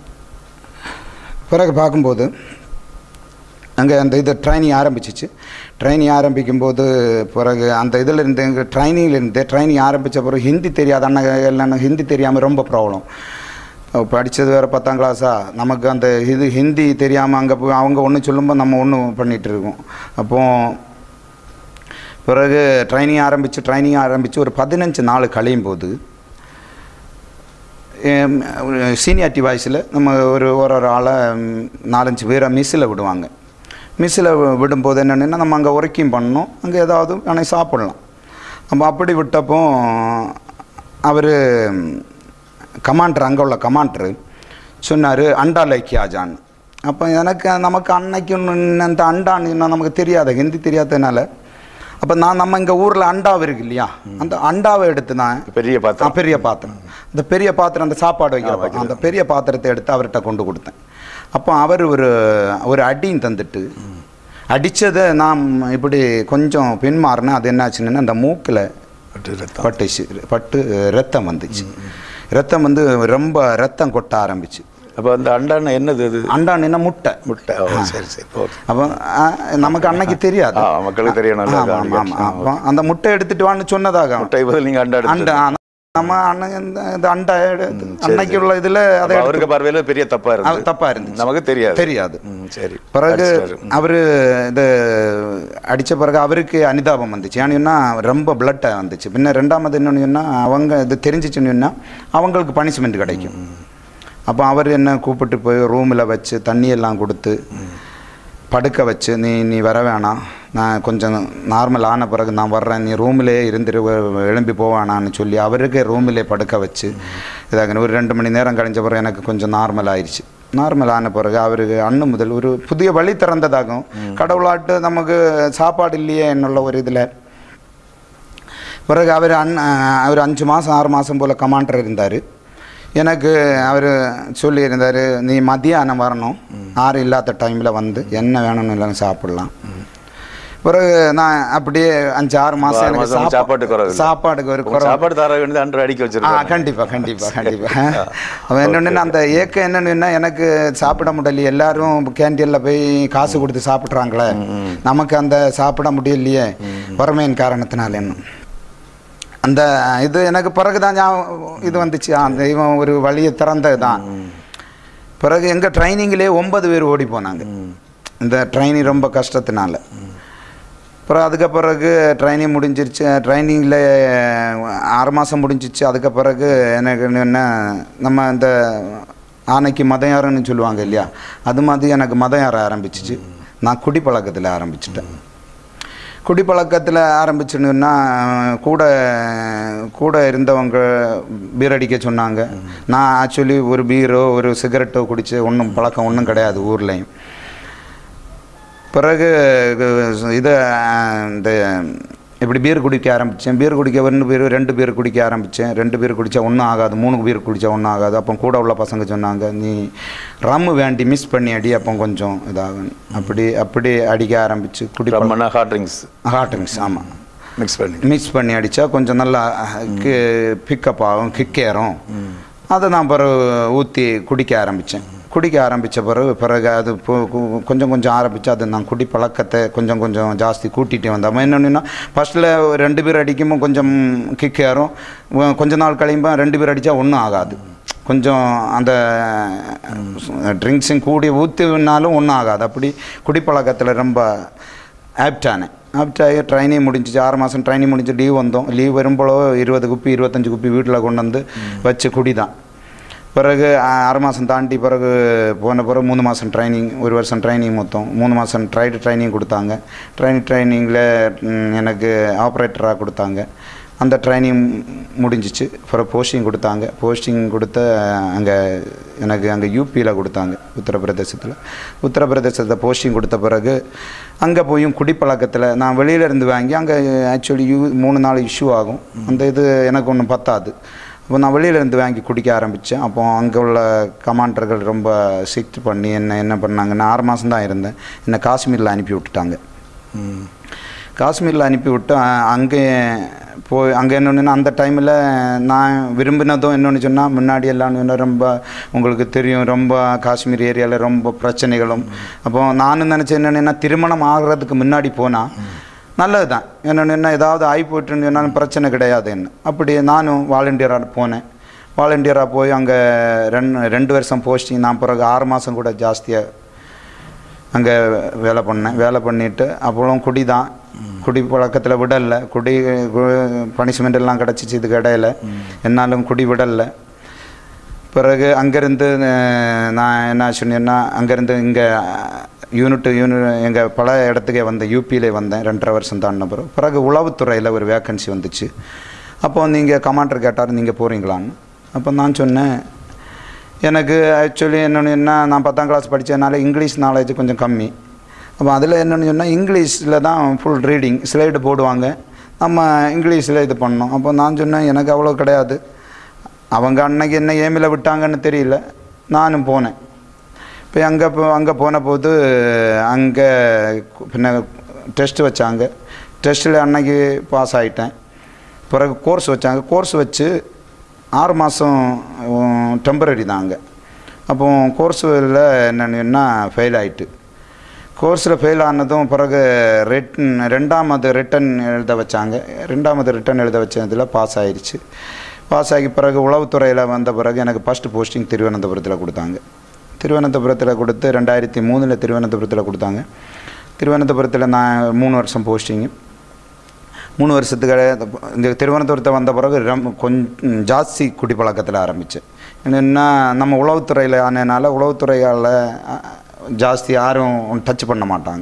Speaker 2: பிறகு பார்க்கும்போது அங்கே அந்த இது ட்ரைனிங் ஆரம்பிச்சிச்சு ட்ரைனிங் ஆரம்பிக்கும்போது பிறகு அந்த இதில் இருந்து எங்கள் ட்ரைனிங்லேருந்து ட்ரைனிங் ஆரம்பித்த பிறகு ஹிந்தி தெரியாத அண்ணன் எல்லாம் ஹிந்தி தெரியாமல் ரொம்ப ப்ராப்ளம் படித்தது வேறு பத்தாம் கிளாஸா நமக்கு அந்த இது ஹிந்தி தெரியாமல் அங்கே போய் அவங்க ஒன்று சொல்லும்போது நம்ம ஒன்று பண்ணிகிட்டு இருக்கோம் அப்போது பிறகு ட்ரைனிங் ஆரம்பித்து ட்ரைனிங் ஆரம்பித்து ஒரு பதினஞ்சு நாள் கழியும் போது சீனியாரிட்டி வாய்ஸில் நம்ம ஒரு ஒரு ஒரு ஆளை ம், நாலஞ்சு பேரை மிஸ்ஸில் விடுவாங்க மிஸ்ஸில் விடும்போது என்னென்னா நம்ம அங்கே ஒர்க்கிங் பண்ணணும் அங்கே ஏதாவது ஆனால் சாப்பிட்லாம் நம்ம அப்படி விட்டப்போ அவர் கமாண்டர் அங்கே உள்ள கமாண்டரு சொன்னார் அண்டா லைக்கியாஜான் அப்போ எனக்கு நமக்கு அன்னைக்கு ஒண்ணு அந்த அண்டான்னு இன்னும் நமக்கு தெரியாது ஹிந்தி தெரியாததுனால அப்போ நான் நம்ம இங்கே ஊரில் அண்டாவு இருக்கு இல்லையா அந்த அண்டாவை எடுத்து நான்
Speaker 1: பெரிய
Speaker 2: ஆ,
Speaker 1: பாத்திரம்
Speaker 2: பெரிய பாத்திரம் அந்த பெரிய பாத்திரம் அந்த சாப்பாடு வைக்கிற பாத்திரம். அந்த பெரிய பாத்திரத்தை எடுத்து அவர்கிட்ட கொண்டு கொடுத்தேன் அப்போ அவர் ஒரு ஒரு அடியும் தந்துட்டு அடித்ததை நான் இப்படி கொஞ்சம் பின்மாறினேன் அது என்னாச்சுன்னா அந்த மூக்கில்
Speaker 1: பட்டு ரத்தம்.
Speaker 2: பட்டுச்சு பட்டு ரத்தம் வந்துச்சு ரத்தம் வந்து ரொம்ப ரத்தம் கொட்ட ஆரம்பிச்சு
Speaker 1: அப்போ அந்த அண்டான என்னது அது
Speaker 2: அண்டான்னா முட்டை
Speaker 1: முட்டை ஓ சரி சரி ஓகே
Speaker 2: அப்போ ஆ, நமக்கு அன்னைக்கு தெரியாது
Speaker 1: ஆ, மக்களுக்கு தெரியணும்
Speaker 2: ஆமாம் ஆமாம் அப்போ அந்த முட்டை எடுத்துட்டு வான்னு சொன்னதாக
Speaker 1: முட்டை பதில் நீங்கள் அண்டா
Speaker 2: அண்டை
Speaker 1: எடுத்து
Speaker 2: ஆனா, நம்ம அண்ணன் இந்த இந்த அண்டை எடுத்து அன்னைக்கு உள்ள இதில் அதை எடுத்து
Speaker 1: அவருக்கு பார்வையில பெரிய தப்பா
Speaker 2: அது
Speaker 1: இருக்கு
Speaker 2: தப்பா இருந்துச்சு
Speaker 1: நமக்கு தெரியாது
Speaker 2: தெரியாது
Speaker 1: ம், சரி
Speaker 2: பிறகு
Speaker 1: அடிச்சிட்டாரு. ம்.
Speaker 2: அவர் இது அடித்த பிறகு அவருக்கு அனிதாபம் வந்துச்சு ஏன்னா ரொம்ப பிளட்டை வந்துச்சு பின்ன ரெண்டாமது என்னன்னு சொன்னா அவங்க இது தெரிஞ்சிச்சுன்னு சொன்னா அவங்களுக்கு பனிஷ்மெண்ட் கிடைக்கும் அப்போ அவர் என்ன கூப்பிட்டு போய் ரூமில் வச்சு தண்ணியெல்லாம் கொடுத்து படுக்க வச்சு நீ நீ வர வேணாம் நான் கொஞ்சம் நார்மல் ஆன பிறகு நான் வர்றேன் நீ ரூமிலே இருந்துட்டு வ- எழும்பி போவானான்னு சொல்லி அவருக்கு ரூமிலே படுக்க வச்சு இதாக ஒரு ரெண்டு மணி நேரம் கழிஞ்ச பிறகு எனக்கு கொஞ்சம் நார்மல் ஆயிடுச்சு நார்மல் ஆன பிறகு அவருக்கு அண்ணு முதல் ஒரு புதிய வழி திறந்ததாகும் கடவுளாட்டு நமக்கு சாப்பாடு இல்லையே என்னுள்ள ஒரு இதில் பிறகு அவர் அன் அவர் அஞ்சு மாதம் ஆறு மாதம் போல் கமாண்டர் இருந்தார் எனக்கு அவர் சொல்லியிருந்தார் நீ மதியானம் வரணும் ஆறு இல்லாத டைமில் வந்து என்ன வேணும்னு இல்லைன்னு சாப்பிடலாம் பிறகு நான் அப்படியே அஞ்சு ஆறு மாதம்
Speaker 1: ஆறு
Speaker 2: எனக்கு
Speaker 1: மாசம்
Speaker 2: சாப்பா-
Speaker 1: சாப்பாட்டுக்கு குறைவு இல்லை.
Speaker 2: சாப்பாடுக்கு ஒரு
Speaker 1: உங்க
Speaker 2: குறை
Speaker 1: சாப்பாடு தர வேண்டியது அன்று அடிக்க
Speaker 2: ஆ
Speaker 1: வச்சிருக்காங்க
Speaker 2: கண்டிப்பா கண்டிப்பா கண்டிப்பா அவன் என்னன்னு அந்த ஏக்கம் என்னன்னா எனக்கு சாப்பிட முடியல எல்லாரும் கேண்டீன்ல போய் காசு கொடுத்து சாப்பிட்றாங்களே நமக்கு அந்த சாப்பிட முடியலையே வறுமையின் காரணத்தினால என்ன அந்த இது எனக்கு பிறகுதான் ஞாபகம் இது வந்துச்சு அந்த இவன் ஒரு வழியை திறந்தது தான் பிறகு எங்கள் ட்ரைனிங்லேயே ஒன்பது பேர் ஓடி போனாங்க இந்த ட்ரைனிங் ரொம்ப கஷ்டத்தினால அப்புறம் அதுக்கு பிறகு ட்ரைனிங் முடிஞ்சிருச்சு ட்ரைனிங்கில் ஆறு மாதம் முடிஞ்சிச்சு அதுக்கு பிறகு எனக்கு என்ன நம்ம இந்த ஆனைக்கு மதம் யாருன்னு சொல்லுவாங்க இல்லையா அது மாதிரி எனக்கு மதம் ஏற ஆரம்பிச்சிச்சு நான் குடிப்பழக்கத்தில் ஆரம்பிச்சிட்டேன் குடிப்பழக்கத்தில் ஆரம்பிச்சுன்னா கூட கூட இருந்தவங்க பீர் அடிக்க சொன்னாங்க நான் ஆக்சுவலி ஒரு பீரோ ஒரு சிகரெட்டோ குடிச்சு ஒன்றும் பழக்கம் ஒன்றும் கிடையாது ஊர்லேயும் பிறகு இதை இந்த இப்படி பீர் குடிக்க ஆரம்பித்தேன் பீர் குடிக்க ஒன்று பீர் ரெண்டு பீர் குடிக்க ஆரம்பித்தேன் ரெண்டு பீர் குடித்தா ஒன்றும் ஆகாது மூணு பீர் குடித்தா ஒன்றும் ஆகாது அப்போ கூட உள்ள பசங்க சொன்னாங்க நீ ரம்மு வேண்டி மிஸ் பண்ணி அடி அப்போ கொஞ்சம் இதாகும் அப்படி அப்படி அடிக்க ஆரம்பித்து குடி
Speaker 1: ரம்மனா ஹாட் ட்ரிங்க்ஸ்
Speaker 2: ஹாட் ட்ரிங்க்ஸ் ஆமாம்
Speaker 1: மிக்ஸ் பண்ணி
Speaker 2: மிக்ஸ் பண்ணி அடித்தா கொஞ்சம் நல்லா பிக்கப் ஆகும் கிக் ஏறும் அதை நான் பிறகு ஊற்றி குடிக்க ஆரம்பித்தேன் குடிக்க ஆரம்பித்த பிறகு பிறகு அது பு- கு- கொஞ்சம் கொஞ்சம் ஆரம்பித்து அது நான் குடி பழக்கத்தை கொஞ்சம் கொஞ்சம் ஜாஸ்தி கூட்டிகிட்டே வந்தேன் அவன் என்னென்னா ஃபஸ்ட்டில் ரெண்டு பேர் அடிக்கும்போது கொஞ்சம் கிக் ஏறும் உ- கொஞ்ச நாள் கழியும்போ ரெண்டு பேர் அடித்தா ஒன்றும் ஆகாது கொஞ்சம் அந்த ட்ரிங்க்ஸும் கூடி ஊற்றினாலும் ஒன்றும் ஆகாது அப்படி குடிப்பழக்கத்தில் ரொம்ப ஆப்டானேன் ஆப்டாகி ட்ரைனிங் முடிஞ்சிச்சு ஆறு மாதம் ட்ரைனிங் முடிஞ்சு லீவ் வந்தோம் லீவ் வரும்போது இருபது குப்பி இருபத்தஞ்சு குப்பி வீட்டில் கொண்டு வந்து வச்சு குடி தான் பிறகு ஆ- ஆறு மாதம் தாண்டி பிறகு போன பிறகு மூணு மாதம் ட்ரைனிங் ஒரு வருஷம் ட்ரைனிங் மொத்தம் மூணு மாதம் ட்ரைடு ட்ரைனிங் கொடுத்தாங்க ட்ரைனிங் ட்ரைனிங்கில் எனக்கு ஆப்ரேட்டராக கொடுத்தாங்க அந்த ட்ரைனிங் முடிஞ்சிச்சு அப்புறம் போஸ்டிங் கொடுத்தாங்க போஸ்டிங் கொடுத்த அங்கே எனக்கு அங்கே யூபியில் கொடுத்தாங்க உத்தரப்பிரதேசத்தில் உத்தரப்பிரதேசத்தில் போஸ்டிங் கொடுத்த பிறகு அங்கே போயும் குடிப்பழக்கத்தில் நான் வெளியில இருந்து வாங்கி அங்கே ஆக்சுவலி யூ மூணு நாள் இஷ்யூ ஆகும் அந்த இது எனக்கு ஒன்றும் பத்தாது அப்போ நான் வெளியிலேருந்து வாங்கி குடிக்க ஆரம்பித்தேன் அப்போ அங்கே உள்ள கமாண்டர்கள் ரொம்ப ஸ்ட்ரிக்ட் பண்ணி என்ன என்ன பண்ணாங்க நான் ஆறு மாதம் தான் இருந்தேன் என்னை காஷ்மீரில் அனுப்பி விட்டுட்டாங்க
Speaker 1: ம்.
Speaker 2: காஷ்மீரில் அனுப்பி விட்டு அ- அங்கே போய் அங்கே என்னொன்று அந்த டைமில் நான் விரும்பினதும் என்னொன்று சொன்னால் முன்னாடி எல்லாம் இன்னும் ரொம்ப உங்களுக்கு தெரியும் ரொம்ப காஷ்மீர் ஏரியாவில் ரொம்ப பிரச்சனைகளும் அப்போ நானும் நினச்சேன் என்னென்னா திருமணம் ஆகிறதுக்கு முன்னாடி போனால் நல்லது தான் என்னென்னு என்ன ஏதாவது ஆகி போயிட்டுன்னு சொன்னாலும் பிரச்சனை கிடையாது என்ன அப்படி நானும் வாலண்டியராக போனேன் வாலண்டியராக போய் அங்கே ரெண்டு ரெண்டு வருஷம் போஸ்டிங் நான் பிறகு ஆறு மாதம் கூட ஜாஸ்தியாக அங்கே வேலை பண்ணேன் வேலை பண்ணிவிட்டு அப்புறம் குடி தான் குடி பழக்கத்தில் விடல குடி பனிஷ்மெண்ட் எல்லாம் கிடச்சிச்சு இதுக்கு இடையில என்னாலும் குடி விடல பிறகு அங்கேருந்து நான் என்ன சொன்னேன்னா அங்கேருந்து இங்கே யூனிட் யூனிட் எங்கள் பல இடத்துக்கே வந்தேன் யூபியிலே வந்தேன் ரெண்டரை வருஷம் தாண்டின பிறகு பிறகு உளவுத்துறையில் ஒரு வேக்கன்சி வந்துச்சு அப்போ நீங்கள் கமாண்டர் கேட்டார் நீங்கள் போகிறீங்களான்னு அப்போ நான் சொன்னேன் எனக்கு ஆக்சுவலி என்னென்னு என்ன நான் பத்தாம் கிளாஸ் படித்ததுனால இங்கிலீஷ் நாலேஜ் கொஞ்சம் கம்மி அப்போ அதில் என்னென்னு சொன்னால் இங்கிலீஷில் தான் ஃபுல் ரீடிங் ஸ்லைடு போடுவாங்க நம்ம இங்கிலீஷில் இது பண்ணோம் அப்போ நான் சொன்னேன் எனக்கு அவ்வளோ கிடையாது அவங்க அன்னைக்கு என்ன ஏமில் விட்டாங்கன்னு தெரியல நானும் போனேன் இப்போ அங்கே போ அங்கே போன போது அங்கே பின்ன டெஸ்ட் வச்சாங்க டெஸ்ட்டில் அன்னைக்கு பாஸ் ஆகிட்டேன் பிறகு கோர்ஸ் வச்சாங்க கோர்ஸ் வச்சு ஆறு மாதம் டெம்பரரி தான் அங்கே அப்போ கோர்ஸில் என்னென்னா ஃபெயில் ஆயிட்டு கோர்ஸில் ஃபெயில் ஆனதும் பிறகு ரிட்டன் ரெண்டாமது ரிட்டன் எழுத வச்சாங்க ரெண்டாமது ரிட்டன் எழுத வச்சதில் பாஸ் ஆயிடுச்சு பாஸ் ஆகி பிறகு உளவுத்துறையில் வந்த பிறகு எனக்கு ஃபஸ்ட்டு போஸ்டிங் திருவனந்தபுரத்தில் கொடுத்தாங்க திருவனந்தபுரத்தில் கொடுத்து ரெண்டாயிரத்தி மூணில் திருவனந்தபுரத்தில் கொடுத்தாங்க திருவனந்தபுரத்தில் நான் மூணு வருஷம் போஸ்டிங்கு மூணு வருஷத்துக்கு இந்த திருவனந்தபுரத்தை வந்த பிறகு ரொம்ப கொஞ்சம் ஜாஸ்தி குடிப்பழக்கத்தில் ஆரம்பித்தேன் என்னென்னா நம்ம உளவுத்துறையில் ஆனதுனால உளவுத்துறையால் ஜாஸ்தி யாரும் டச் பண்ண மாட்டாங்க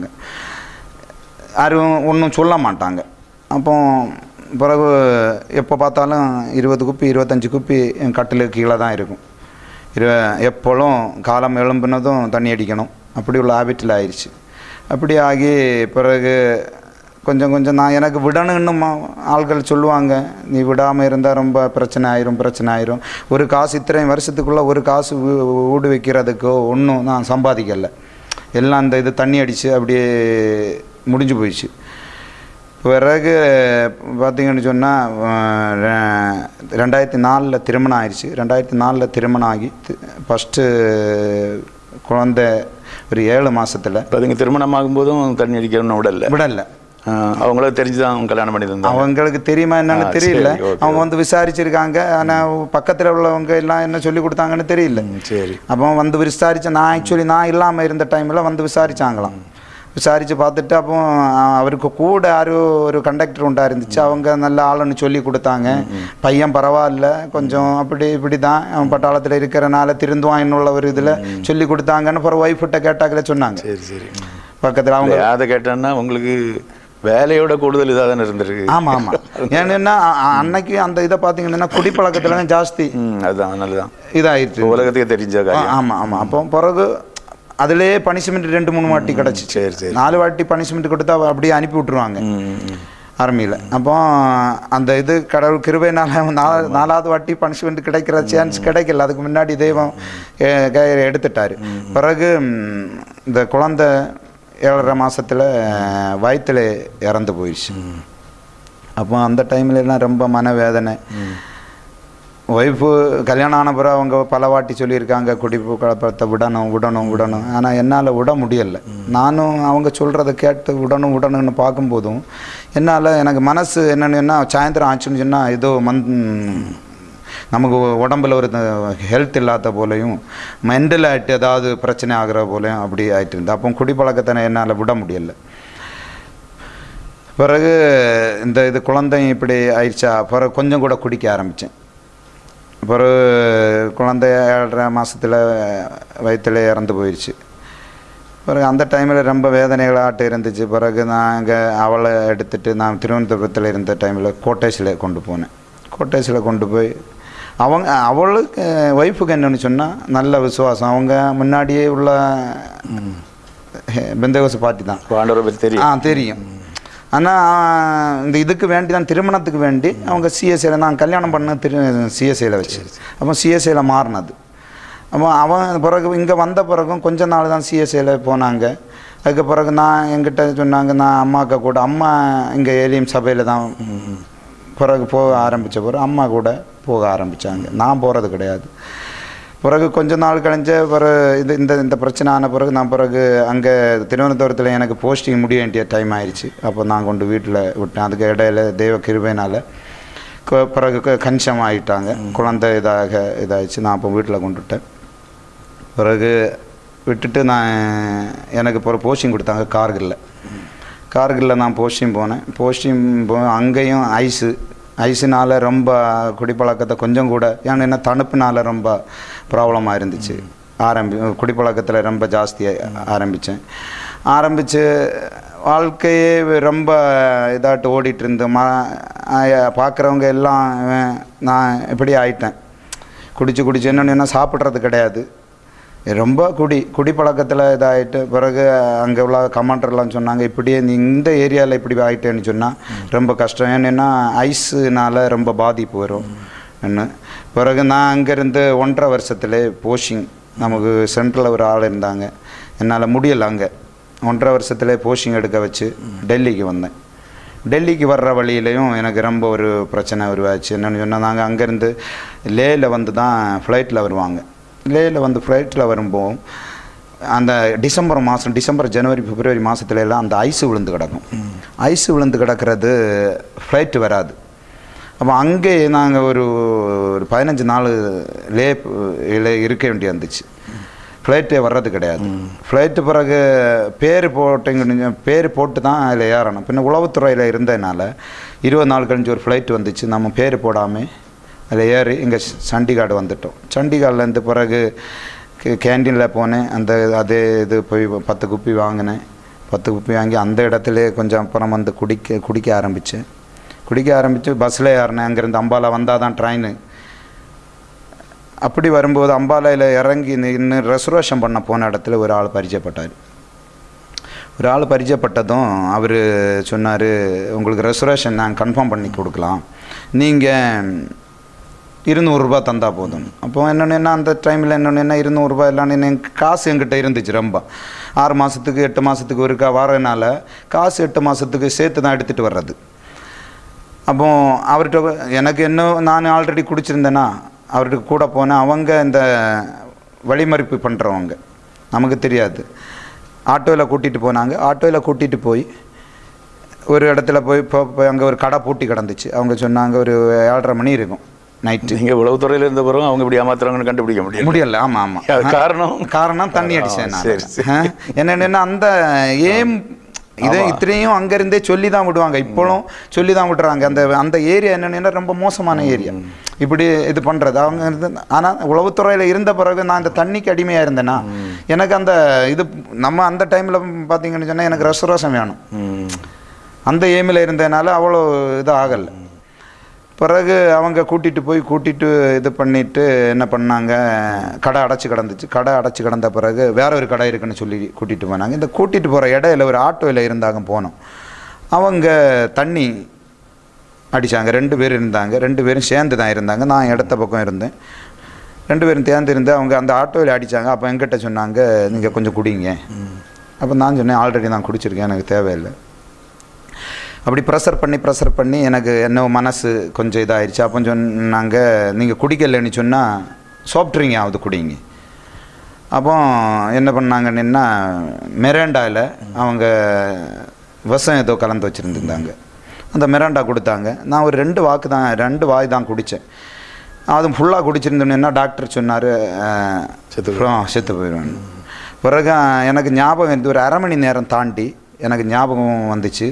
Speaker 2: யாரும் ஒன்றும் சொல்ல மாட்டாங்க அப்போ பிறகு எப்போ பார்த்தாலும் இருபது குப்பி இருபத்தஞ்சி குப்பி என் கட்டிலுக்கு கீழே தான் இருக்கும் இரு எப்போலும் காலம் எழும்புனதும் தண்ணி அடிக்கணும் அப்படி உள்ள ஹேபிட்டில் ஆயிடுச்சு அப்படி ஆகி பிறகு கொஞ்சம் கொஞ்சம் நான் எனக்கு விடணும்னு மா- ஆள்கள் சொல்லுவாங்க நீ விடாமல் இருந்தால் ரொம்ப பிரச்சனை ஆயிரும் பிரச்சனை ஆயிரும் ஒரு காசு இத்தனை வருஷத்துக்குள்ளே ஒரு காசு வீ- வீடு வைக்கிறதுக்கோ ஒன்றும் நான் சம்பாதிக்கலை எல்லாம் அந்த இது தண்ணி அடித்து அப்படியே முடிஞ்சு போயிடுச்சு பிறகு பார்த்தீங்கன்னு சொன்னால் ரெண்டாயிரத்தி நாலில் திருமணம் ஆயிடுச்சு ரெண்டாயிரத்தி நாலில் திருமணம் ஆகி ஃபஸ்ட்டு குழந்தை ஒரு ஏழு மாசத்துல
Speaker 1: இப்போ அதுங்க திருமணம் ஆகும்போதும் தண்ணி அடிக்கணும்னு விடல
Speaker 2: விடல
Speaker 1: அவங்களும் தெரிஞ்சு தான் கல்யாணம் பண்ணி தந்தாங்க
Speaker 2: அவங்களுக்கு தெரியுமா என்னன்னு
Speaker 1: ஆ,
Speaker 2: தெரியல
Speaker 1: சரி, okay,
Speaker 2: அவங்க வந்து விசாரிச்சிருக்காங்க ஆனால் பக்கத்தில் உள்ளவங்க எல்லாம் என்ன சொல்லி கொடுத்தாங்கன்னு தெரியல
Speaker 1: ம், சரி
Speaker 2: அப்போ வந்து விசாரிச்ச நான் ஆக்சுவலி நான் இல்லாமல் இருந்த டைமில் வந்து விசாரிச்சாங்களாம் விசாரித்து பார்த்துட்டு அப்போ அஹ், அவருக்கு கூட யாரோ ஒரு கண்டக்டர் உண்டா இருந்துச்சு அவங்க நல்ல ஆளுன்னு சொல்லி கொடுத்தாங்க பையன் பரவாயில்ல கொஞ்சம் அப்படி இப்படி தான் அவன் பட்டாளத்தில் இருக்கிறனால திருந்துவான் என்னுள்ள ஒரு இதில் சொல்லி கொடுத்தாங்கன்னு அப்புறம் ஒய்ஃப்கிட்ட கேட்டாங்களே சொன்னாங்க
Speaker 1: சரி சரி
Speaker 2: பக்கத்தில் அவங்க
Speaker 1: அதை கேட்டேன்னா உங்களுக்கு வேலையோட கூடுதல் இதாக தானே இருந்திருக்கு
Speaker 2: ஆமாம் ஆமாம் ஏன்னா அ- அ- அன்னைக்கு அந்த இதை பார்த்தீங்கன்னா குடிப்பழக்கத்துல தான் ஜாஸ்தி
Speaker 1: ம் அதுதான் நல்லதான்
Speaker 2: இதாயிடுச்சு
Speaker 1: இப்போ உலகத்துக்கு தெரிஞ்ச காரியம்
Speaker 2: ஆமாம் ஆமாம் அப்போ பிறகு அதிலே பனிஷ்மெண்ட் ரெண்டு மூணு வாட்டி கிடச்சிச்சு
Speaker 1: சரி சரி
Speaker 2: நாலு வாட்டி பனிஷ்மெண்ட் கொடுத்தா அவ அப்படியே அனுப்பி விட்ருவாங்க
Speaker 1: ம், ம்.
Speaker 2: ஆர்மியில் அப்போ அந்த இது கடவுள் கிருபைனால நாலா- நாலாவது வாட்டி பனிஷ்மெண்ட் கிடைக்கிற சான்ஸ் கிடைக்கல அதுக்கு முன்னாடி தெய்வம் எ- கை எடுத்துட்டாரு பிறகு ம், இந்த குழந்தை ஏழரை மாசத்துல வயித்துல இறந்து போயிடுச்சு அப்போ அந்த டைம்ல எல்லாம் ரொம்ப மனவேதனை ஒய்ஃபு கல்யாணம் ஆன பிறகு அவங்க பல வாட்டி சொல்லியிருக்காங்க குடிப்பு கலப்பத்தை விடணும் விடணும் விடணும் ஆனால் என்னால் விட முடியலை நானும் அவங்க சொல்கிறத கேட்டு விடணும் விடணும்னு பார்க்கும்போதும் என்னால் எனக்கு மனசு என்னென்னா சாயந்தரம் ஆச்சுன்னு சொன்னால் ஏதோ மந் நமக்கு உடம்புல ஒரு ஹெல்த் இல்லாத போலையும் மென்டல் ஆகிட்டு ஏதாவது பிரச்சனை ஆகிற போலையும் அப்படி ஆகிட்டு இருந்தது அப்போ குடிப்பழக்கத்தை என்னால் விட முடியலை பிறகு இந்த இது குழந்தையும் இப்படி ஆயிடுச்சா பிறகு கொஞ்சம் கூட குடிக்க ஆரம்பித்தேன் பிறகு குழந்தை ஏழரை மாசத்துல வயித்துல இறந்து போயிடுச்சு பிறகு அந்த டைமில் ரொம்ப வேதனைகளாட்டு இருந்துச்சு பிறகு நான் இங்கே அவளை எடுத்துட்டு நான் திருவனந்தபுரத்தில் இருந்த டைமில் கோட்டேஸில் கொண்டு போனேன் கோட்டேஸில் கொண்டு போய் அவங்க அவளுக்கு ஒய்ஃபுக்கு என்னன்னு சொன்னால் நல்ல விசுவாசம் அவங்க முன்னாடியே உள்ள பெந்தகோச பார்ட்டி தான்
Speaker 1: ஆண்டவரை பற்றி தெரியும்
Speaker 2: ஆ தெரியும் ஆனால் இந்த இதுக்கு வேண்டி தான் திருமணத்துக்கு வேண்டி அவங்க சிஎஸ்ஐயில் நான் கல்யாணம் பண்ண திரு சிஎஸ்ஐயில் வச்சு அப்போ சிஎஸ்ஐயில் மாறினது அப்போ அவன் பிறகு இங்கே வந்த பிறகும் கொஞ்ச நாள் தான் சிஎஸ்ஐயில் போனாங்க அதுக்கு பிறகு நான் என்கிட்ட சொன்னாங்க நான் அம்மாக்கா கூட அம்மா இங்கே ஏலியம் சபையில் தான் பிறகு போக ஆரம்பித்த பிறகு அம்மா கூட போக ஆரம்பித்தாங்க நான் போகிறது கிடையாது பிறகு கொஞ்ச நாள் கழிஞ்ச பிறகு இது இந்த இந்த பிரச்சனை ஆன பிறகு நான் பிறகு அங்கே திருவனந்தபுரத்தில் எனக்கு போஸ்டிங் முடிய வேண்டிய டைம் ஆயிடுச்சு அப்போ நான் கொண்டு வீட்டில் விட்டேன் அதுக்கு இடையில தெய்வ கிருபையினால் கொ- பிறகு க- கன்ஷம் ஆகிட்டாங்க குழந்தை இதாக இதாகிடுச்சு நான் அப்போ வீட்டில் கொண்டு விட்டேன் பிறகு விட்டுட்டு நான் எனக்கு பிறகு போஸ்டிங் கொடுத்தாங்க கார்கில்ல கார்கில்ல நான் போஸ்டிங் போனேன் போஸ்டிங் போ அங்கேயும் ஐஸு ஐஸுனால ரொம்ப குடிப்பழக்கத்தை கொஞ்சம் கூட ஏன்னா என்ன தணுப்புனால ரொம்ப ப்ராப்ளமாக இருந்துச்சு ஆரம்பி குடிப்பழக்கத்தில் ரொம்ப ஜாஸ்தியாக ஆரம்பித்தேன் ஆரம்பித்து வாழ்க்கையே ரொம்ப இதாட்டு ஓடிட்டு இருந்து மா பார்க்குறவங்க எல்லாம் இவன் நான் இப்படி ஆயிட்டேன் குடிச்சு குடிச்சு என்னென்னு என்ன சாப்பிட்றது கிடையாது ரொம்ப குடி குடிப்பழக்கத்தில் இதாகிட்டு பிறகு அங்கே உள்ள கமாண்டர்லாம் சொன்னாங்க இப்படியே நீ இந்த ஏரியாவில் இப்படி ஆகிட்டேன்னு சொன்னால் ரொம்ப கஷ்டம் ஏன்னா ஐஸுனால ரொம்ப பாதிப்பு வரும் என்ன பிறகு நான் அங்கேருந்து ஒன்றரை வருஷத்துல போஷிங் நமக்கு சென்ட்ரலில் ஒரு ஆள் இருந்தாங்க என்னால் முடியலை அங்கே ஒன்றரை வருஷத்துல போஷிங் எடுக்க வச்சு டெல்லிக்கு வந்தேன் டெல்லிக்கு வர்ற வழியிலையும் எனக்கு ரொம்ப ஒரு பிரச்சனை உருவாச்சு என்னென்னு சொன்னால் நாங்கள் அங்கேருந்து லேயில் வந்து தான் ஃப்ளைட்டில் வருவாங்க லேயில் வந்து ஃப்ளைட்டில் வரும்போது அந்த டிசம்பர் மாதம் டிசம்பர் ஜனவரி பிப்ரவரி மாதத்துல எல்லாம் அந்த ஐஸ் விழுந்து கிடக்கும் ஐஸ் விழுந்து கிடக்கிறது ஃப்ளைட்டு வராது அப்போ அங்கே நாங்கள் ஒரு ஒரு பதினஞ்சு நாள் லே இல இருக்க வேண்டி இருந்துச்சு ஃப்ளைட்டே வர்றது கிடையாது ஃப்ளைட்டு பிறகு பேர் போட்டுங்க பேர் போட்டு தான் அதில் ஏறணும் பின்ன உளவுத்துறையில் இருந்ததுனால இருபது நாள் கழிஞ்சு ஒரு ஃப்ளைட் வந்துச்சு நம்ம பேர் போடாமல் அதில் ஏறி இங்கே சண்டிகாடு வந்துட்டோம் சண்டிகாட்லேருந்து பிறகு கேண்டீனில் போனேன் அந்த அதே இது போய் பத்து குப்பி வாங்கினேன் பத்து குப்பி வாங்கி அந்த இடத்துல கொஞ்சம் அப்புறம் வந்து குடிக்க குடிக்க ஆரம்பித்தேன் குடிக்க ஆரம்பித்து பஸ்ஸில் ஏறினேன் அங்கேருந்து அம்பாலா வந்தால் தான் ட்ரெயின் அப்படி வரும்போது அம்பாலையில் இறங்கி நின்று ரெசர்வேஷன் பண்ண போன இடத்துல ஒரு ஆள் பரிச்சயப்பட்டார் ஒரு ஆள் பரிச்சயப்பட்டதும் அவர் சொன்னார் உங்களுக்கு ரெசர்வேஷன் நாங்கள் கன்ஃபார்ம் பண்ணி கொடுக்கலாம் நீங்கள் இருநூறுபா தந்தா போதும் அப்போ என்னென்னா அந்த டைமில் என்னென்னா இருநூறுபா எல்லாம் எனக்கு காசு என்கிட்ட இருந்துச்சு ரொம்ப ஆறு மாதத்துக்கு எட்டு மாதத்துக்கு ஒருக்கா வரனால காசு எட்டு மாதத்துக்கு சேர்த்து தான் எடுத்துகிட்டு வர்றது அப்போ அவர்கிட்ட எனக்கு என்ன நான் ஆல்ரெடி குடிச்சிருந்தேன்னா அவர்கிட்ட கூட போனேன் அவங்க இந்த வழிமறிப்பு பண்ணுறவங்க நமக்கு தெரியாது ஆட்டோவில் கூட்டிகிட்டு போனாங்க ஆட்டோவில் கூட்டிகிட்டு போய் ஒரு இடத்துல போய் இப்போ போய் அங்கே ஒரு கடை பூட்டி கிடந்துச்சு அவங்க சொன்னாங்க ஒரு ஏழரை மணி இருக்கும் நைட்டு
Speaker 1: நீங்க உளவுத்துறையில இருந்த பிறகு அவங்க இப்படி ஏமாத்துறாங்கன்னு கண்டுபிடிக்க முடியும்
Speaker 2: முடியல ஆமாம் ஆமாம்
Speaker 1: அது காரணம்
Speaker 2: காரணம் தண்ணி அடிச்சேன் நான்.
Speaker 1: சரி, சரி.
Speaker 2: ஆ, என்னன்னா அந்த ஏம் இதை இத்தனையும் அங்கேருந்தே சொல்லி தான் விடுவாங்க இப்போவும் சொல்லி தான் விடுறாங்க அந்த அந்த ஏரியா என்னன்னா ரொம்ப மோசமான ஏரியா இப்படி இது பண்ணுறது அவங்க இருந்து ஆனால் உளவுத்துறையில் இருந்த பிறகு நான் இந்த தண்ணிக்கு அடிமையாக இருந்தேன்னா எனக்கு அந்த இது நம்ம அந்த டைமில் பார்த்தீங்கன்னு சொன்னால் எனக்கு ரெசர்வேஷன் வேணும்
Speaker 1: ம்.
Speaker 2: அந்த ஏமில் இருந்ததுனால அவ்வளோ இது ஆகலை பிறகு அவங்க கூட்டிகிட்டு போய் கூட்டிகிட்டு இது பண்ணிட்டு என்ன பண்ணாங்க கடை அடைச்சி கிடந்துச்சு கடை அடைச்சி கிடந்த பிறகு வேற ஒரு கடை இருக்குன்னு சொல்லி கூட்டிகிட்டு போனாங்க இந்த கூட்டிகிட்டு போகிற இடையில ஒரு ஆட்டோவில் இருந்தாங்க போனோம் அவங்க தண்ணி அடித்தாங்க ரெண்டு பேர் இருந்தாங்க ரெண்டு பேரும் சேர்ந்து தான் இருந்தாங்க நான் இடத்த பக்கம் இருந்தேன் ரெண்டு பேரும் சேர்ந்து இருந்து அவங்க அந்த ஆட்டோவில் அடித்தாங்க அப்போ என்கிட்ட சொன்னாங்க நீங்கள் கொஞ்சம் குடிங்க அப்போ நான் சொன்னேன் ஆல்ரெடி நான் குடிச்சிருக்கேன் எனக்கு தேவையில்லை அப்படி ப்ரெஷர் பண்ணி ப்ரெஷர் பண்ணி எனக்கு என்ன மனசு கொஞ்சம் இதாகிடுச்சு அப்போ சொன்னாங்க நீங்கள் குடிக்கலைன்னு சொன்னால் சாப்பிட்றீங்க ஆகுது குடிங்க அப்போ என்ன பண்ணாங்கன்னா மெரேண்டாவில் அவங்க விஷம் ஏதோ கலந்து வச்சுருந்துருந்தாங்க அந்த மிராண்டா கொடுத்தாங்க நான் ஒரு ரெண்டு வாக்கு தான் ரெண்டு வாய் தான் குடித்தேன் அதுவும் ஃபுல்லாக குடிச்சிருந்தோன்னா டாக்டர் சொன்னார்
Speaker 1: செத்து
Speaker 2: செத்து போயிடுவேன் பிறகு எனக்கு ஞாபகம் இருந்து ஒரு அரை மணி நேரம் தாண்டி எனக்கு ஞாபகம் வந்துச்சு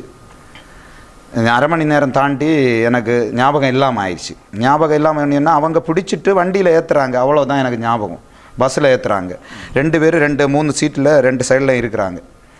Speaker 2: அரை மணி நேரம் தாண்டி எனக்கு ஞாபகம் இல்லாமல் ஆயிடுச்சு ஞாபகம் இல்லாமல் என்னன்னா அவங்க பிடிச்சிட்டு வண்டியில் ஏற்றுறாங்க அவ்வளோதான் எனக்கு ஞாபகம் பஸ்ஸில் ஏற்றுறாங்க ரெண்டு பேரும் ரெண்டு மூணு சீட்டில் ரெண்டு சைடில் இருக்கிறாங்க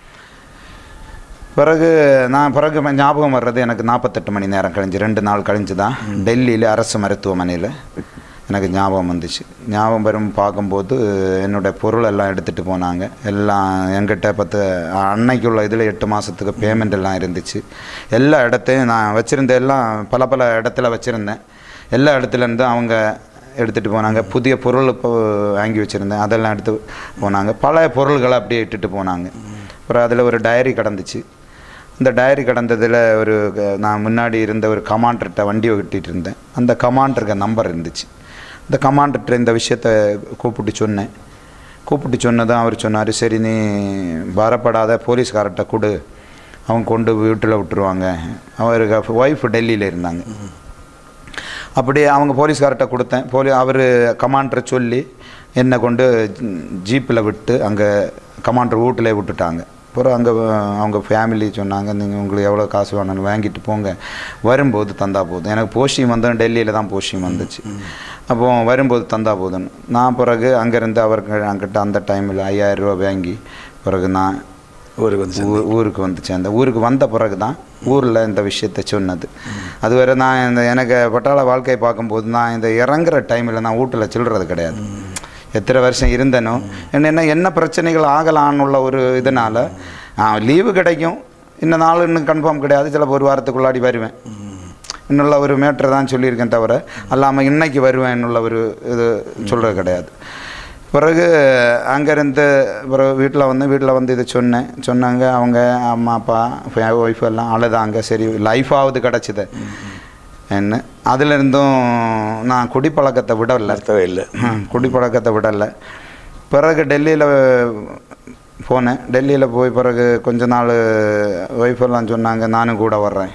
Speaker 2: பிறகு நான் பிறகு ம- ஞாபகம் வர்றது எனக்கு நாற்பத்தெட்டு மணி நேரம் கழிஞ்சு ரெண்டு நாள் கழிஞ்சு தான் டெல்லியில் அரசு மருத்துவமனையில் எனக்கு ஞாபகம் வந்துச்சு ஞாபகம் வரும் பார்க்கும்போது என்னுடைய பொருள் எல்லாம் எடுத்துகிட்டு போனாங்க எல்லாம் என்கிட்ட பத்து அன்னைக்குள்ள இதில் எட்டு மாதத்துக்கு பேமெண்ட் எல்லாம் இருந்துச்சு எல்லா இடத்தையும் நான் வச்சுருந்த எல்லாம் பல பல இடத்துல வச்சுருந்தேன் எல்லா இடத்துலேருந்து அவங்க எடுத்துகிட்டு போனாங்க புதிய பொருள் இப்போ வாங்கி வச்சுருந்தேன் அதெல்லாம் எடுத்து போனாங்க பழைய பொருள்களை அப்படியே இட்டுட்டு போனாங்க அப்புறம் அதில் ஒரு டயரி கிடந்துச்சு இந்த டயரி கடந்ததில் ஒரு க- நான் முன்னாடி இருந்த ஒரு கமாண்டர்கிட்ட வண்டி ஓட்டிகிட்டு இருந்தேன் அந்த கமாண்டருக்கு நம்பர் இருந்துச்சு இந்த கமாண்டர்கிட்ட இந்த விஷயத்த கூப்பிட்டு சொன்னேன் கூப்பிட்டு சொன்னதும் அவர் சொன்னார் சரி நீ பாரப்படாத போலீஸ்கார்ட்ட கொடு அவங்க கொண்டு வீட்டில் விட்டுருவாங்க அவருக்கு ஒய்ஃப் டெல்லியில் இருந்தாங்க அப்படியே அவங்க போலீஸ்கார்ட்ட கொடுத்தேன் போலீ அவர் கமாண்டரை சொல்லி என்னை கொண்டு ஜீப்பில் விட்டு அங்கே கமாண்டர் வீட்டிலே விட்டுட்டாங்க அப்புறம் அங்கே அவங்க ஃபேமிலி சொன்னாங்க நீங்கள் உங்களுக்கு எவ்வளோ காசு வேணும்னு வாங்கிட்டு போங்க வரும்போது தந்தா போதும் எனக்கு போஸ்டிங் வந்து டெல்லியில் தான் போஸ்டிங் வந்துச்சு அப்போ வரும்போது தந்தா போதும்னு நான் பிறகு அங்கேருந்து அவருக்கு அங்கிட்ட அந்த டைமில் ஐயாயிரம் ரூபா வாங்கி பிறகு நான்
Speaker 1: ஊருக்கு வந்து சேர்ந்தீங்க.
Speaker 2: ஊ- ஊருக்கு வந்து சேர்ந்தேன் ஊருக்கு வந்த பிறகு தான் ஊரில் இந்த விஷயத்தை சொன்னது அதுவரை நான் இந்த எனக்கு பட்டாள வாழ்க்கையை பார்க்கும்போது நான் இந்த இறங்குற டைமில் நான் வீட்டில் சில்றது கிடையாது எத்தனை வருஷம் இருந்தேனோ என்ன என்ன என்ன பிரச்சனைகள் ஆகலான்னு உள்ள ஒரு இதனால் லீவு கிடைக்கும் இந்த நாள் இன்னும் கன்ஃபார்ம் கிடையாது சில ஒரு வாரத்துக்குள்ளாடி வருவேன் இன்னுள்ள ஒரு மேட்ரு தான் சொல்லியிருக்கேன் தவிர அல்லாமல் இன்னைக்கு வருவேன் என்னுள்ள ஒரு இது சொல்கிறது கிடையாது பிறகு அங்கேருந்து பிறகு வீட்டில் வந்து வீட்டில் வந்து இதை சொன்னேன் சொன்னாங்க அவங்க அம்மா அப்பா ஒய்ஃப் எல்லாம் அழுதாங்க சரி லைஃபாவது கிடச்சிது என்ன அதுலேருந்தும் நான் குடிப்பழக்கத்தை விடலை
Speaker 1: அர்த்தமே இல்லை
Speaker 2: ம், குடிப்பழக்கத்தை விடலை பிறகு டெல்லியில் போனேன் டெல்லியில் போய் பிறகு கொஞ்ச நாள் ஒய்ஃபெல்லாம் சொன்னாங்க நானும் கூட வர்றேன்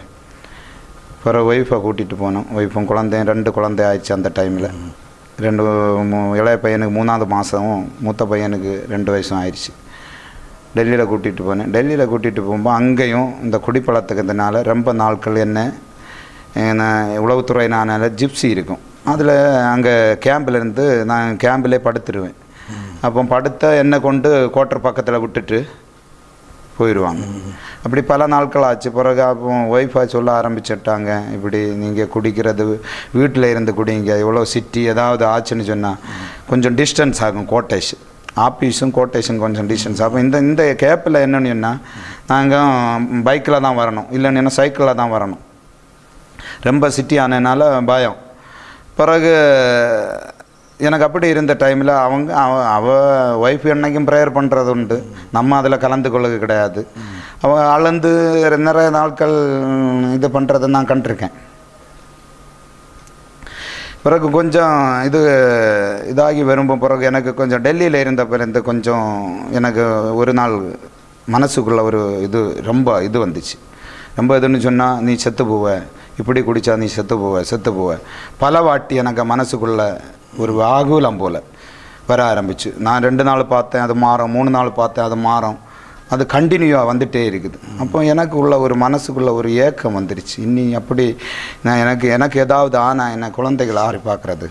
Speaker 2: பிறகு ஒய்ஃபை கூட்டிகிட்டு போனோம் ஒய்ஃபும் குழந்தையும் ரெண்டு குழந்தை ஆயிடுச்சு அந்த டைமில் ரெண்டு மூ- இளைய பையனுக்கு மூணாவது மாதமும் மூத்த பையனுக்கு ரெண்டு வயசும் ஆயிடுச்சு டெல்லியில் கூட்டிகிட்டு போனேன் டெல்லியில் கூட்டிகிட்டு போகும்போது அங்கேயும் இந்த குடிப்பழத்துக்கிறதுனால ரொம்ப நாட்கள் என்ன என்ன உளவுத்துறையினால ஜிப்சி இருக்கும் அதில் அங்கே கேம்பிலேருந்து நான் கேம்பிலே படுத்துருவேன் அப்போ படுத்த என்னை கொண்டு கோட்டர் பக்கத்தில் விட்டுட்டு போயிடுவாங்க அப்படி பல நாட்கள் ஆச்சு பிறகு அப்போ ஒய்ஃபை சொல்ல ஆரம்பிச்சிட்டாங்க இப்படி நீங்கள் குடிக்கிறது வீட்டில் இருந்து குடிங்க இவ்வளோ சிட்டி ஏதாவது ஆச்சுன்னு சொன்னால் கொஞ்சம் டிஸ்டன்ஸ் ஆகும் கோட்டேஷ் ஆஃபீஸும் கோட்டேஷன் கொஞ்சம் டிஸ்டன்ஸ் அப்போ இந்த இந்த கேப்பில் என்னன்னு சொன்னால் நாங்கள் பைக்கில் தான் வரணும் இல்லைன்னு சைக்கிளில் தான் வரணும் ரொம்ப சிட்டி ஆனதுனால பயம் பிறகு எனக்கு அப்படி இருந்த டைமில் அவங்க அவ அவ ஒய்ஃப் என்னைக்கும் ப்ரேயர் பண்ணுறது உண்டு நம்ம அதில் கலந்து கொள்ளுக கிடையாது அவ அளந்து நிறைய நாட்கள் இது பண்ணுறதை நான் கண்டிருக்கேன் பிறகு கொஞ்சம் இது இதாகி வரும்போது பிறகு எனக்கு கொஞ்சம் டெல்லியில் இருந்த பிறந்து கொஞ்சம் எனக்கு ஒரு நாள் மனசுக்குள்ள ஒரு இது ரொம்ப இது வந்துச்சு ரொம்ப இதுன்னு சொன்னால் நீ செத்து போவ இப்படி குடித்தா நீ செத்து போவ செத்து போவ பல வாட்டி எனக்கு மனசுக்குள்ள ஒரு ஆகுலம் போல் வர ஆரம்பிச்சு நான் ரெண்டு நாள் பார்த்தேன் அது மாறும் மூணு நாள் பார்த்தேன் அது மாறும் அது கண்டினியூவாக வந்துட்டே இருக்குது அப்போ எனக்கு உள்ள ஒரு மனசுக்குள்ள ஒரு ஏக்கம் வந்துருச்சு இன்னி அப்படி நான் எனக்கு எனக்கு ஏதாவது ஆனா என்ன குழந்தைகள் ஆறி பார்க்குறது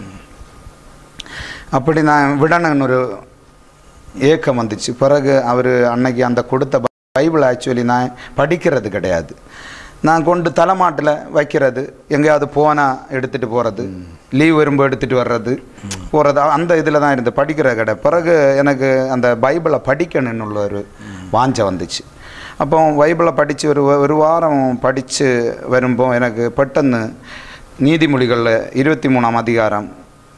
Speaker 2: அப்படி நான் விடணும்னு ஒரு ஏக்கம் வந்துச்சு பிறகு அவர் அன்னைக்கு அந்த கொடுத்த பைபிள் ஆக்சுவலி நான் படிக்கிறது கிடையாது நான் கொண்டு தலைமாட்டில் வைக்கிறது எங்கேயாவது போனால் எடுத்துகிட்டு போகிறது லீவ் வரும்போது எடுத்துகிட்டு வர்றது போகிறது அந்த இதில் தான் இருந்து படிக்கிற கடை பிறகு எனக்கு அந்த பைபிளை படிக்கணும்னு உள்ள ஒரு வாஞ்சை வந்துச்சு அப்போ பைபிளை படித்து ஒரு ஒரு வாரம் படித்து வரும்போ எனக்கு பெட்டன்னு நீதிமொழிகளில் இருபத்தி மூணாம் அதிகாரம்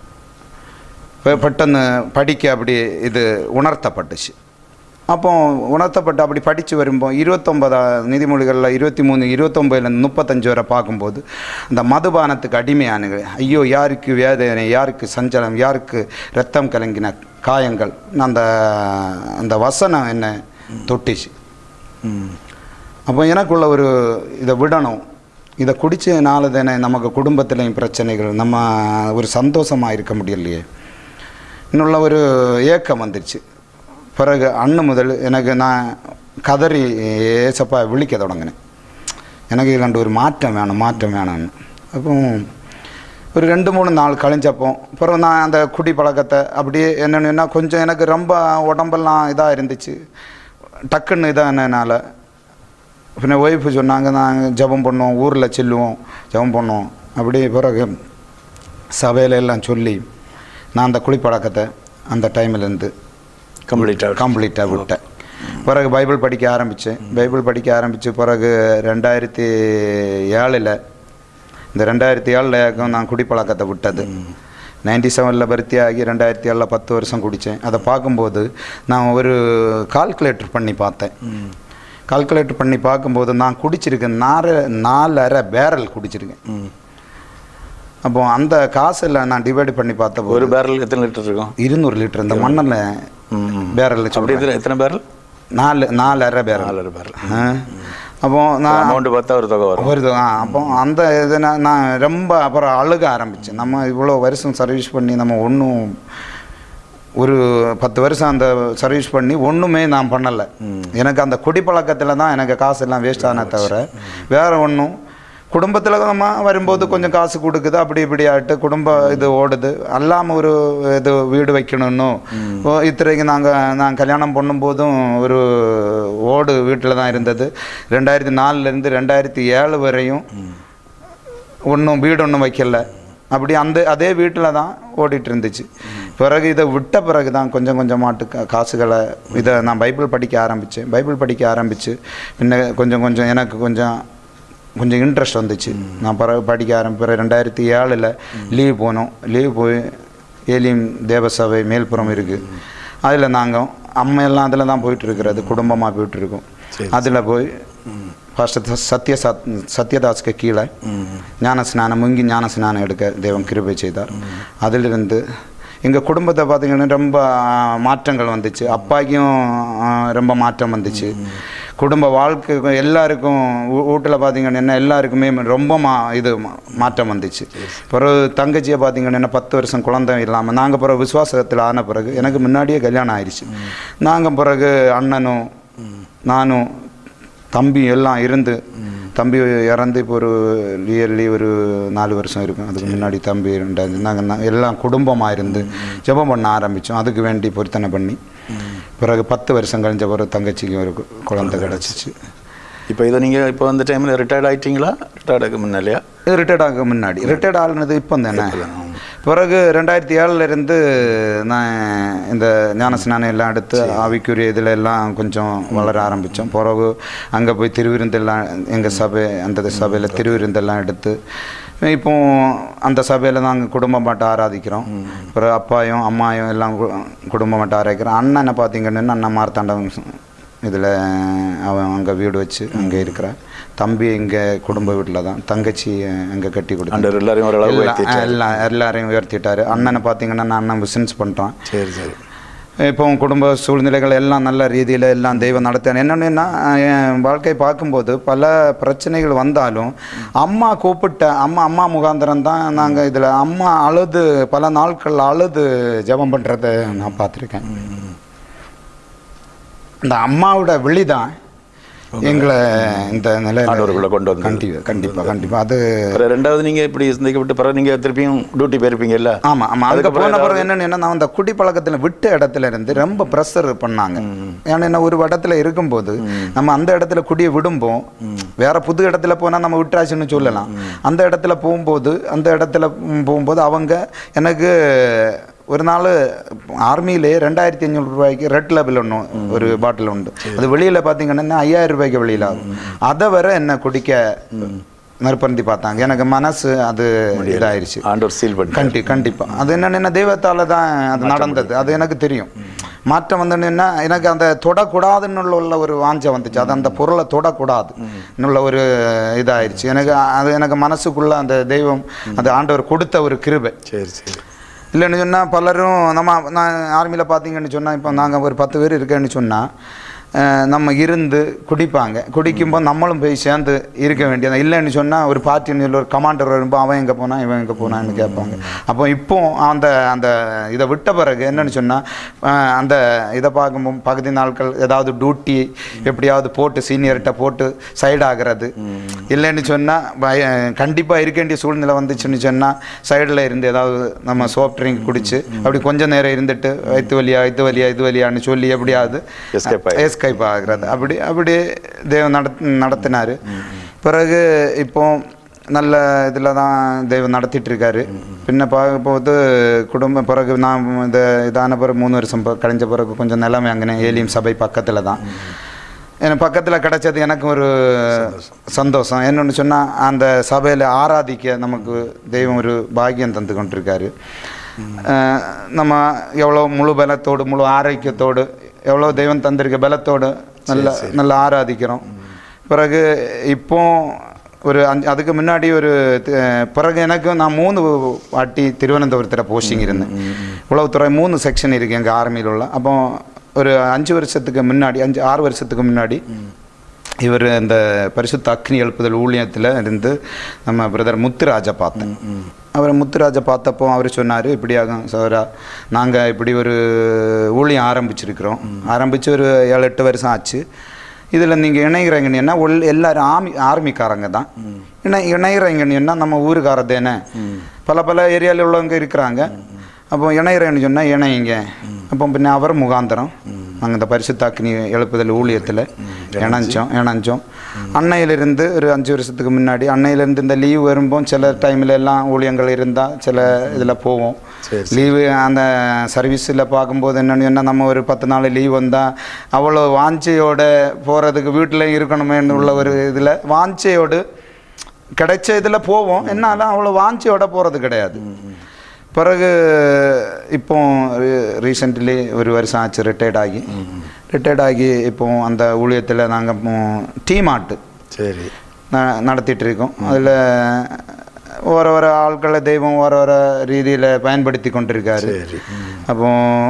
Speaker 2: பெ- பெட்டன்னு படிக்க அப்படி இது உணர்த்தப்பட்டுச்சு அப்போ உணர்த்தப்பட்டு அப்படி படித்து வரும்போது இருபத்தொம்பதா நீதிமொழிகளில் இருபத்தி மூணு இருபத்தொம்பதுலேருந்து முப்பத்தஞ்சு வரை பார்க்கும்போது அந்த மதுபானத்துக்கு அடிமையானுங்க ஐயோ யாருக்கு வேதனை யாருக்கு சஞ்சலம் யாருக்கு ரத்தம் கலங்கின காயங்கள் அந்த அந்த வசனம் என்ன தொட்டிச்சு
Speaker 1: ம்.
Speaker 2: அப்போ எனக்குள்ள ஒரு இதை விடணும் இதை குடிச்சதுனால தானே நமக்கு குடும்பத்துலேயும் பிரச்சனைகள் நம்ம ஒரு சந்தோஷமாக இருக்க முடியலையே இன்னுள்ள ஒரு ஏக்கம் வந்துருச்சு பிறகு அண்ணு முதல் எனக்கு நான் கதறி ஏசப்பா விழிக்க தொடங்கினேன் எனக்கு இல்லாண்டு ஒரு மாற்றம் வேணும் மாற்றம் வேணும்னு அப்போ ஒரு ரெண்டு மூணு நாள் கழிஞ்சப்போ பிறகு நான் அந்த குடி பழக்கத்தை அப்படியே என்னென்னா கொஞ்சம் எனக்கு ரொம்ப உடம்பெல்லாம் இதாக இருந்துச்சு டக்குன்னு இதானனால பின்ன ஒய்ஃபு சொன்னாங்க நாங்கள் ஜெபம் பண்ணுவோம் ஊரில் செல்லுவோம் ஜெபம் பண்ணுவோம் அப்படியே பிறகு சபையில எல்லாம் சொல்லி நான் அந்த குடிப்பழக்கத்தை அந்த டைம்லேருந்து
Speaker 1: கம்ப்ளீட்டாக
Speaker 2: கம்ப்ளீட்டாக விட்டேன் பிறகு பைபிள் படிக்க ஆரம்பித்தேன் பைபிள் படிக்க ஆரம்பித்து பிறகு ரெண்டாயிரத்தி ஏழில் இந்த ரெண்டாயிரத்தி ஏழில் நான் குடிப்பழக்கத்தை விட்டது நைன்டி செவனில் பருத்தி ஆகி ரெண்டாயிரத்தி ஏழில் பத்து வருஷம் குடித்தேன் அதை பார்க்கும்போது நான் ஒரு கால்குலேட்டர் பண்ணி பார்த்தேன் கால்குலேட்டர் பண்ணி பார்க்கும்போது நான் குடிச்சிருக்கேன் நாலு நாலரை பேரல் குடிச்சிருக்கேன் அப்போ அந்த காசில் நான் டிவைட் பண்ணி பார்த்தபோது
Speaker 1: ஒரு பேரல் எத்தனை லிட்டர் இருக்கும்
Speaker 2: இருநூறு லிட்டர் இந்த மண்ணில் பேரல்
Speaker 1: அப்படி எத்தனை எத்தனை பேரல்
Speaker 2: நாலு நாலரை பேரல்
Speaker 1: நாலரை பேரல்
Speaker 2: ஆ. அப்போ நான்
Speaker 1: அமௌண்ட் பார்த்தா ஒரு தொகை வரும்
Speaker 2: வருது ஆ அப்போ அந்த இதை நான் நான் ரொம்ப அப்புறம் அழுக ஆரம்பித்தேன் நம்ம இவ்வளோ வருஷம் சர்வீஸ் பண்ணி நம்ம ஒன்றும் ஒரு பத்து வருஷம் அந்த சர்வீஸ் பண்ணி ஒன்றுமே நான் பண்ணலை எனக்கு அந்த குடிப்பழக்கத்தில் தான் எனக்கு காசு எல்லாம் வேஸ்ட் ஆனே தவிர வேறு ஒன்றும் குடும்பத்தில் நம்ம வரும்போது கொஞ்சம் காசு கொடுக்குது அப்படி இப்படி ஆகிட்டு குடும்ப இது ஓடுது அல்லாமல் ஒரு இது வீடு வைக்கணும்னு ஓ, இத்தனைக்கு நாங்கள் நான் கல்யாணம் பண்ணும்போதும் ஒரு ஓடு வீட்டில் தான் இருந்தது ரெண்டாயிரத்தி நாலுலேருந்து ரெண்டாயிரத்தி ஏழு வரையும் ஒன்றும் வீடு ஒன்றும் வைக்கல அப்படி அந்த அதே வீட்டில் தான் ஓடிட்டு இருந்துச்சு பிறகு இதை விட்ட பிறகு தான் கொஞ்சம் கொஞ்சமாட்டு கா- காசுகளை இதை நான் பைபிள் படிக்க ஆரம்பித்தேன் பைபிள் படிக்க ஆரம்பித்து பின்ன கொஞ்சம் கொஞ்சம் எனக்கு கொஞ்சம் கொஞ்சம் இன்ட்ரெஸ்ட் வந்துச்சு நான் பிறகு படிக்க ஆரம்பிப்பிற ரெண்டாயிரத்தி ஏழில் லீவ் போனோம் லீவ் போய் ஏலியம் தேவசபை மேல்புறம் இருக்குது அதில் நாங்கள் அம்மா எல்லாம் அதில் தான் போயிட்டு இருக்கிறது குடும்பமாக போயிட்டு இருக்கோம் அதில் போய் ஃபர்ஸ்ட் சத்ய சத் சத்யதாஸ்க்கு கீழே ஞான ஸ்நானம் முங்கி ஞான ஸ்நானம் எடுக்க தேவன் கிருபை செய்தார் அதிலிருந்து எங்கள் குடும்பத்தை பார்த்தீங்கன்னா ரொம்ப ஆ, மாற்றங்கள் வந்துச்சு அப்பாக்கும் ஆ, ரொம்ப மாற்றம் வந்துச்சு குடும்ப வாழ்க்கை எல்லாருக்கும் வீட்டில் பார்த்தீங்கன்னா என்ன எல்லாருக்குமே ரொம்ப மா இது மா- மாற்றம் வந்துச்சு பிறகு தங்கச்சியை பார்த்தீங்கன்னா என்ன பத்து வருஷம் குழந்தை இல்லாமல் நாங்கள் பிறகு விசுவாசத்தில் ஆன பிறகு எனக்கு முன்னாடியே கல்யாணம் ஆயிடுச்சு நாங்கள் பிறகு அண்ணனும் நானும் தம்பி எல்லாம் இருந்து தம்பி இறந்து இப்போ ஒரு ரியர்லி ஒரு நாலு வருஷம் இருக்கும் அதுக்கு முன்னாடி தம்பி ரெண்டாவது நாங்கள் எல்லாம் குடும்பமாக இருந்து ஜெபம் பண்ண ஆரம்பித்தோம் அதுக்கு வேண்டி பொருத்தனை பண்ணி பிறகு பத்து வருஷம் கழிஞ்ச பிறகு தங்கச்சிக்கு ஒரு கு- குழந்தை கிடச்சிச்சு
Speaker 1: இப்போ இதை நீங்கள் இப்போ அந்த டைமில் ரிட்டையர்ட் ஆயிட்டீங்களா ரிட்டையர்டுக்கு முன்னாலையா
Speaker 2: இது ரிட்டையர்ட் ஆக முன்னாடி ரிட்டையர்ட் ஆகுனது இப்போ தானே பிறகு ரெண்டாயிரத்தி ஏழுல இருந்து நான் இந்த ஞானஸ்நானம் எல்லாம் எடுத்து ஆவிக்குரிய இதில் எல்லாம் கொஞ்சம் வளர ஆரம்பித்தோம் பிறகு அங்கே போய் திருவிருந்தெல்லாம் எங்கள் சபை அந்த சபையில் திருவிருந்தெல்லாம் எடுத்து இப்போ அந்த சபையில் நாங்கள் குடும்பம் மட்டும் ஆராதிக்கிறோம் பிறகு அப்பாயும் அம்மாயும் எல்லாம் கு- குடும்பம் மட்டும் ஆராதிக்கிறோம் அண்ணனை பார்த்தீங்கன்னா அண்ணன் மார்த்தாண்டம் இதில் அவன் அங்கே வீடு வச்சு அங்கே இருக்கிறான் தம்பி இங்கே குடும்ப வீட்டில் தான் தங்கச்சி அங்கே கட்டி கொடுத்து
Speaker 1: ஆண்டவர் எல்லாரையும் ஓரளவு உயர்த்திட்டாரு.
Speaker 2: எல்லாம் எல்லாரையும் உயர்த்திட்டாரு அண்ணனை பார்த்தீங்கன்னா நான் அண்ணன் பிஸ்னஸ் பண்ணுறான்
Speaker 1: சரி சரி
Speaker 2: இப்போ குடும்ப சூழ்நிலைகள் எல்லாம் நல்ல ரீதியில் எல்லாம் தெய்வம் நடத்த என்னென்னா என் வாழ்க்கை பார்க்கும்போது பல பிரச்சனைகள் வந்தாலும் அம்மா கூப்பிட்ட அம்மா அம்மா முகாந்திரம் தான் நாங்கள் இதில் அம்மா அழுது பல நாட்கள் அழுது ஜெபம் பண்ணுறத நான் பார்த்துருக்கேன் இந்த அம்மாவோட விழி தான் எங்களை இந்த
Speaker 1: ஆண்டவருக்குள்ள
Speaker 2: நிலையில்
Speaker 1: கொண்டு வந்தது.
Speaker 2: கண்டிப்பாக கண்டிப்பாக கண்டிப்பாக அது
Speaker 1: அப்புறம் ரெண்டாவது நீங்கள் இப்படி சிந்திக்கப்பட்டு பிறகு நீங்கள் திருப்பியும் டியூட்டி போயிருப்பீங்கல்ல
Speaker 2: ஆமா ஆமா அதுக்கு
Speaker 1: அதுக்கப்புறம்
Speaker 2: போன பிறகு என்னன்னு நான் அந்த குடிப்பழக்கத்தில் விட்ட இடத்துல இருந்து ரொம்ப ப்ரெஷர் பண்ணாங்க ஏன்னா என்ன ஒரு இடத்துல இருக்கும்போது நம்ம அந்த இடத்துல குடியை விடும்போம் வேற புது இடத்துல போனால் நம்ம விட்டாச்சுன்னு சொல்லலாம் அந்த இடத்துல போகும்போது அந்த இடத்துல ம், போகும்போது அவங்க எனக்கு ஒரு நாள் ஆர்மியிலே ரெண்டாயிரத்தி அஞ்சூறு ரூபாய்க்கு ரெட் லெவல் ஒன்று ஒரு பாட்டில் உண்டு அது வெளியில் பார்த்தீங்கன்னா ஐயாயிரம் ரூபாய்க்கு வெளியில் ஆகும் அதை வர என்ன குடிக்க நிர்பந்தி பார்த்தாங்க எனக்கு மனசு அது இதாயிருச்சு
Speaker 1: ஆண்டவர் சீல் பண்ணி
Speaker 2: கண்டி கண்டிப்பா அது என்னன்னா தெய்வத்தால தான் அது நடந்தது அது எனக்கு தெரியும் மாற்றம் வந்து என்ன எனக்கு அந்த தொடக்கூடாதுன்னு உள்ள ஒரு வாஞ்சை வந்துச்சு அது அந்த பொருளை தொடக்கூடாது உள்ள ஒரு இதாயிருச்சு எனக்கு அது எனக்கு மனசுக்குள்ள அந்த தெய்வம் அந்த ஆண்டவர் கொடுத்த ஒரு கிருபை
Speaker 1: சரி சரி
Speaker 2: இல்லைன்னு சொன்னால் பலரும் நம்ம நான் ஆர்மியில் பார்த்தீங்கன்னு சொன்னால் இப்போ நாங்கள் ஒரு பத்து பேர் இருக்கேன்னு சொன்னால் நம்ம இருந்து குடிப்பாங்க குடிக்கும்போது நம்மளும் போய் சேர்ந்து இருக்க வேண்டியது இல்லைன்னு சொன்னால் ஒரு பார்ட்டின்னு சொல்லி ஒரு கமாண்டர் வரும்போது அவன் எங்கே போனான் இவன் எங்கே போனான்னு கேட்பாங்க அப்போ இப்போ அந்த அந்த இதை விட்ட பிறகு என்னன்னு சொன்னால் அந்த இதை பார்க்கும்போது பகுதி நாட்கள் ஏதாவது டியூட்டி எப்படியாவது போட்டு சீனியர்கிட்ட போட்டு சைடு ஆகிறது இல்லைன்னு சொன்னால் பய கண்டிப்பாக இருக்க வேண்டிய சூழ்நிலை வந்துச்சுன்னு சொன்னால் சைடில் இருந்து ஏதாவது நம்ம சோப் ட்ரிங்க் குடிச்சு அப்படி கொஞ்ச நேரம் இருந்துட்டு வயிற்று வலியா வயிற்று வலியா இது வலியான்னு சொல்லி எப்படியாவது
Speaker 1: Escape ஆகி.
Speaker 2: எஸ்கைப் ஆகிறது அப்படி அப்படி தேவன் நட நடத்தினார் பிறகு இப்போ நல்ல இதில் தான் தெய்வம் நடத்திட்டு இருக்காரு பின்ன பார்க்கும்போது குடும்ப பிறகு நான் இந்த இதான பிறகு மூணு வருஷம் ப- கழிஞ்ச பிறகு கொஞ்சம் நிலைமை அங்கே ஏலியம் சபை பக்கத்தில் தான் எனக்கு பக்கத்தில் கிடைச்சது எனக்கு ஒரு சந்தோஷம் என்னொன்று சொன்னால் அந்த சபையில் ஆராதிக்க நமக்கு தெய்வம் ஒரு பாக்கியம் தந்து கொண்டிருக்காரு அஹ் நம்ம எவ்வளோ முழு பலத்தோடு முழு ஆரோக்கியத்தோடு எவ்வளோ தெய்வம் தந்திருக்க பலத்தோடு நல்ல நல்லா ஆராதிக்கிறோம் பிறகு இப்போ ஒரு அஞ்சு அதுக்கு முன்னாடி ஒரு தி- பிறகு எனக்கு நான் மூணு வாட்டி திருவனந்தபுரத்தில் போஸ்டிங் இருந்தேன் உளவுத்துறை மூணு செக்ஷன் இருக்குது எங்கள் ஆர்மியில் உள்ள அப்போ ஒரு அஞ்சு வருஷத்துக்கு முன்னாடி அஞ்சு ஆறு வருஷத்துக்கு முன்னாடி இவர் இந்த பரிசுத்த அக்னி எழுப்புதல் ஊழியத்தில் இருந்து நம்ம பிரதர் முத்துராஜை பார்த்தேன் அவர் முத்துராஜை பார்த்தப்போ அவர் சொன்னார் இப்படியாகும் சோரா நாங்கள் இப்படி ஒரு ஊழியம் ஆரம்பிச்சிருக்கிறோம் ஆரம்பித்து ஒரு ஏழு எட்டு வருஷம் ஆச்சு இதில் நீங்கள் இணைகிறீங்கன்னா உள் எல்லாரும் ஆமி ஆர்மிக்காரங்க தான் இணை இணைகிறீங்கன்னா நம்ம ஊருக்கார தானே பல பல ஏரியாவில் உள்ளவங்க இருக்கிறாங்க அப்போ இணைகிறேன்னு சொன்னால் இணையுங்க அப்போ பின்ன அவர் முகாந்திரம் நாங்கள் இந்த பரிசுத்தாக்கினி எழுப்புதல் ஊழியத்தில் இணைஞ்சோம் இணைஞ்சோம் அன்னையிலிருந்து ஒரு அஞ்சு வருஷத்துக்கு முன்னாடி அன்னையிலேருந்து இந்த லீவ் வரும்போது சில டைமில் எல்லாம் ஊழியங்கள் இருந்தால் சில இதில் போவோம்
Speaker 1: சரி,
Speaker 2: லீவு அந்த சர்வீஸில் பார்க்கும்போது என்னன்னு சொன்னா நம்ம ஒரு பத்து நாள் லீவ் வந்தால் அவ்வளோ வாஞ்சையோட போகிறதுக்கு வீட்டில் இருக்கணுமேன்னு உள்ள ஒரு இதில் வாஞ்சையோடு கிடைச்ச இதில் போவோம் என்னாலும் அவ்வளோ வாஞ்சையோட போகிறது கிடையாது பிறகு இப்போ ரீசெண்ட்லி ஒரு வருஷம் ஆச்சு ரிட்டையர்ட் ஆகி ரிட்டையர்ட் ஆகி இப்போ அந்த ஊழியத்தில் நாங்கள் டீம் ஆட்டு
Speaker 1: சரி
Speaker 2: ந- நடத்திட்டு இருக்கோம் அதில் ஒரு ஒரு ஆட்களை தெய்வம் ஒரு ஒரு ரீதியில் பயன்படுத்தி கொண்டிருக்காரு
Speaker 1: சரி
Speaker 2: அப்போ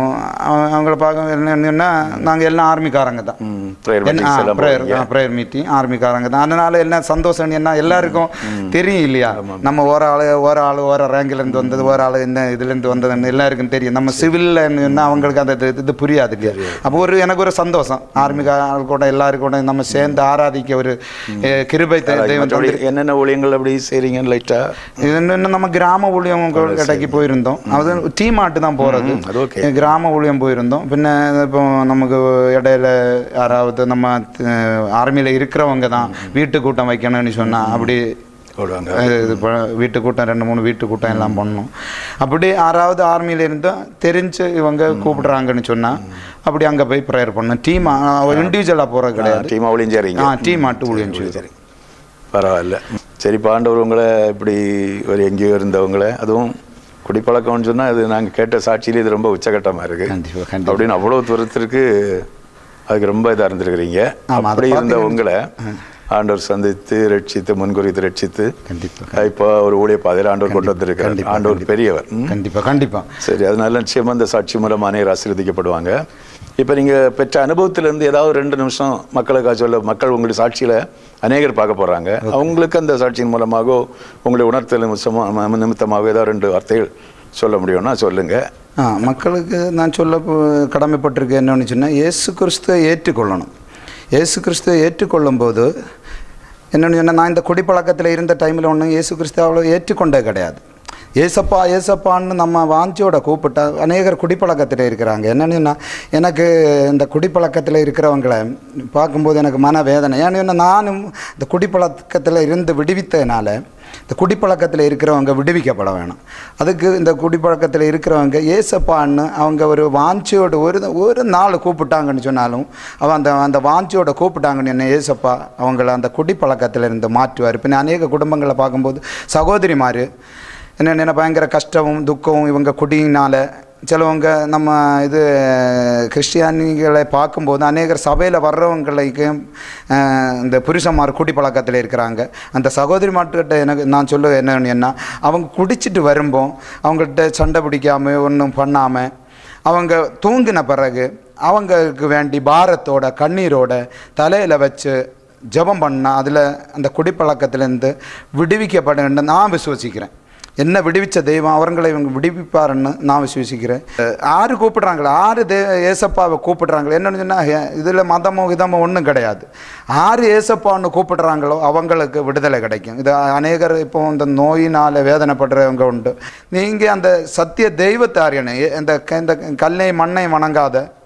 Speaker 2: அவ- அவங்கள பார்க்க என்னன்னா நாங்கள் எல்லாம் ஆர்மிக்காரங்க தான்
Speaker 1: ம் ப்ரேயர் மீட்டிங்ஸ் எல்லாம்
Speaker 2: ப்ரேயர்
Speaker 1: போவீங்க.
Speaker 2: ப்ரேயர் மீட்டிங் ஆர்மிக்காரங்க தான் அதனால என்ன சந்தோஷம் என்ன எல்லாருக்கும் தெரியும் இல்லையா நம்ம ஒரு ஆள் ஒரு ஆள் ஒரு ரேங்கில் இருந்து வந்தது ஒரு ஆள் என்ன இதுலேருந்து வந்ததுன்னு எல்லாருக்கும் தெரியும் நம்ம சிவிலில் என்ன அவங்களுக்கு அந்த இது- இது புரியாது இல்லையா அப்போ ஒரு எனக்கு ஒரு சந்தோஷம் ஆர்மிக்கார கூட எல்லாரும் கூட நம்ம சேர்ந்து ஆராதிக்க ஒரு அஹ், கிருபை தெ- தெய்வம்
Speaker 1: மற்றபடி என்னென்ன ஊழியங்கள் அப்படி செய்றீங்க லைட்டா
Speaker 2: இது இன்னும் நம்ம கிராம ஊழியம் கடைக்கு போயிருந்தோம் அது டீம் ஆட்டு தான் போகிறது
Speaker 1: அது okay.
Speaker 2: கிராம ஊழியம் போயிருந்தோம் பின்ன இப்போ நமக்கு இடையில யாராவது நம்ம ஆர்மியில் இருக்கிறவங்க தான் வீட்டு கூட்டம் வைக்கணும்னு சொன்னா அப்படி
Speaker 1: போடுவாங்க
Speaker 2: அது இது ப- வீட்டு கூட்டம் ரெண்டு மூணு வீட்டு கூட்டம் எல்லாம் பண்ணோம் அப்படி யாராவது ஆர்மியில் இருந்தால் தெரிஞ்சு இவங்க கூப்பிடுறாங்கன்னு சொன்னா அப்படி அங்கே போய் ப்ரேயர் பண்ணோம் டீம் இண்டிவிஜுவலாக போகிறது கிடையாது
Speaker 1: டீமா ஊழியம் செய்றீங்க
Speaker 2: ஆ டீம் ஆட்டு ஊழியம் செய்யுது
Speaker 1: சரி பரவாயில்ல சரி பாண்டவர் உங்களை இப்படி ஒரு எங்கேயோ இருந்தவங்கள அதுவும் குடிப்பழக்கம்னு சொன்னா அது நாங்க கேட்ட சாட்சியில இது ரொம்ப உச்சகட்டமா இருக்கு
Speaker 2: கண்டிப்பா, கண்டிப்பா.
Speaker 1: அப்படின்னு அவ்வளவு தூரத்திற்கு அதுக்கு ரொம்ப இதா இருந்திருக்கிறீங்க
Speaker 2: ஆமா, அதை
Speaker 1: அப்படி இருந்த
Speaker 2: பார்த்தீங்கன்னா-
Speaker 1: உங்களை ஆண்டவர் சந்தித்து ரட்சித்து முன்குறித்து ரட்சித்து
Speaker 2: கண்டிப்பா
Speaker 1: இப்போ ஒரு ஊழிய பாதையில் ஆண்டவர் கொண்டு வந்திருக்கிறார்
Speaker 2: கண்டிப்பா,
Speaker 1: ஆண்டவர் பெரியவர் ம்.
Speaker 2: கண்டிப்பா கண்டிப்பா
Speaker 1: சரி அதனால நிச்சயமா இந்த சாட்சி மூலம் அனைவரும் ஆசீர்வதிக்கப்படுவாங்க இப்போ நீங்க பெற்ற அனுபவத்திலிருந்து ஏதாவது ரெண்டு நிமிஷம் மக்களுக்காக சொல்ல மக்கள் உங்களுடைய சாட்சியில அநேகர் பார்க்க போறாங்க அவங்களுக்கு அந்த சாட்சியின் மூலமாக உங்களுடைய உணர்த்தல் நிமிஷமா நிமித்தமாக ஏதாவது ரெண்டு வார்த்தைகள் சொல்ல முடியும்னா சொல்லுங்க
Speaker 2: ஆ மக்களுக்கு நான் சொல்ல போ- கடமைப்பட்டிருக்கேன் என்னன்னு சொன்னால் இயேசு கிறிஸ்துவை ஏற்றுக்கொள்ளணும் இயேசு கிறிஸ்துவை ஏற்றுக்கொள்ளும் போது என்னென்னு சொன்னால் நான் இந்த குடிப்பழக்கத்தில் இருந்த டைமில் ஒன்றும் இயேசு கிறிஸ்துவ அவ்வளோ ஏற்றுக்கொண்டே கிடையாது ஏசப்பா ஏசப்பான்னு நம்ம வாஞ்சியோட கூப்பிட்டா அநேகர் குடிப்பழக்கத்தில் இருக்கிறாங்க என்னன்னு சொன்னா, எனக்கு இந்த குடிப்பழக்கத்தில் இருக்கிறவங்கள பார்க்கும்போது எனக்கு மன வேதனை ஏன்னு சொன்னா, நானும் இந்த குடிப்பழக்கத்தில் இருந்து விடுவித்ததுனால இந்த குடிப்பழக்கத்தில் இருக்கிறவங்க விடுவிக்கப்பட வேணும் அதுக்கு இந்த குடிப்பழக்கத்தில் இருக்கிறவங்க ஏசப்பான்னு அவங்க ஒரு வாஞ்சியோட ஒரு ஒரு நாள் கூப்பிட்டாங்கன்னு சொன்னாலும் அவன் அந்த அந்த வாஞ்சியோட கூப்பிட்டாங்கன்னு என்ன ஏசப்பா அவங்கள அந்த குடிப்பழக்கத்தில் இருந்து மாற்றுவார் பின்ன அநேக குடும்பங்களை பார்க்கும்போது சகோதரிமார் என்னென்ன பயங்கர கஷ்டமும் துக்கமும் இவங்க குடியினால் சிலவங்க நம்ம இது கிறிஸ்டியானிகளை பார்க்கும்போது அநேகர் சபையில் வர்றவங்களுக்கும் அஹ், இந்த புருஷன்மார் குடி பழக்கத்தில் இருக்கிறாங்க அந்த சகோதரி மாட்டுக்கிட்ட எனக்கு நான் சொல்ல என்னன்னு என்ன அவங்க குடிச்சிட்டு வரும்போ அவங்கள்ட்ட சண்டை பிடிக்காம ஒன்றும் பண்ணாமல் அவங்க தூங்கின பிறகு அவங்களுக்கு வேண்டி பாரத்தோட கண்ணீரோட தலையில் வச்சு ஜெபம் பண்ணால் அதில் அந்த குடிப்பழக்கத்திலேருந்து விடுவிக்கப்படும் நான் விசுவசிக்கிறேன் என்ன விடுவிச்ச தெய்வம் அவர்களை இவங்க விடுவிப்பாருன்னு நான் விசுவசிக்கிறேன் அஹ் ஆறு கூப்பிடுறாங்களே ஆறு தே ஏசப்பாவை கூப்பிடுறாங்களே என்னன்னு சொன்னால் இதில் மதமோ இதமோ ஒன்றும் கிடையாது ஆறு ஏசப்பான்னு கூப்பிடுறாங்களோ அவங்களுக்கு விடுதலை கிடைக்கும் இது அநேகர் இப்போ இந்த நோயினால் வேதனைப்படுறவங்க உண்டு நீங்கள் அந்த சத்திய தெய்வத்தை அறியணும் எ- இந்த க- இந்த கல்லை மண்ணை வணங்காத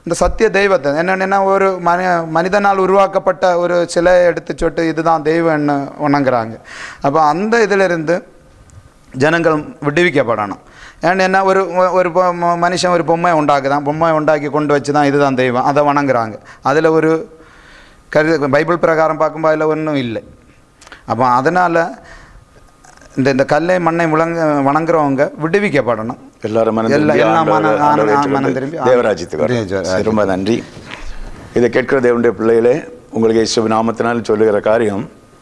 Speaker 2: இந்த சத்திய தெய்வத்தை என்னென்னா ஒரு மனி மனிதனால் உருவாக்கப்பட்ட ஒரு சிலையை எடுத்து சொட்டு இதுதான் தெய்வம்னு வணங்குறாங்க அப்போ அந்த இதிலிருந்து ஜனங்கள் விடுவிக்கப்படணும் ஏன்னா ஒரு ஒரு பொ- ம- மனுஷன் ஒரு பொம்மை உண்டாக்குதான் பொம்மை உண்டாக்கி கொண்டு வச்சு தான் இதுதான் தெய்வம் அதை வணங்குறாங்க அதில் ஒரு கரு பைபிள் பிரகாரம் பார்க்கும்போது அதில் ஒன்றும் இல்லை அப்போ அதனால் இந்த இந்த கல்லை மண்ணை முழங்க வணங்குறவங்க விடுவிக்கப்படணும்
Speaker 1: எல்லாரும் மனம்
Speaker 2: எல்லா-
Speaker 1: திரும்பி
Speaker 2: எல்லாம் மன-
Speaker 1: ஆண்டவரை- ஆண்டவரை
Speaker 2: ஆ-
Speaker 1: ஏற்றுக்கொண்டு
Speaker 2: மனம் திரும்பி
Speaker 1: தேவராஜ்யத்துக்கு வரணும்.
Speaker 2: தேவராஜ்யத்துக்கு.
Speaker 1: ரொம்ப நன்றி இதை கேட்கிற தேவனுடைய பிள்ளைகளே உங்களுக்கு இயேசு நாமத்தினால் சொல்லுகிற காரியம்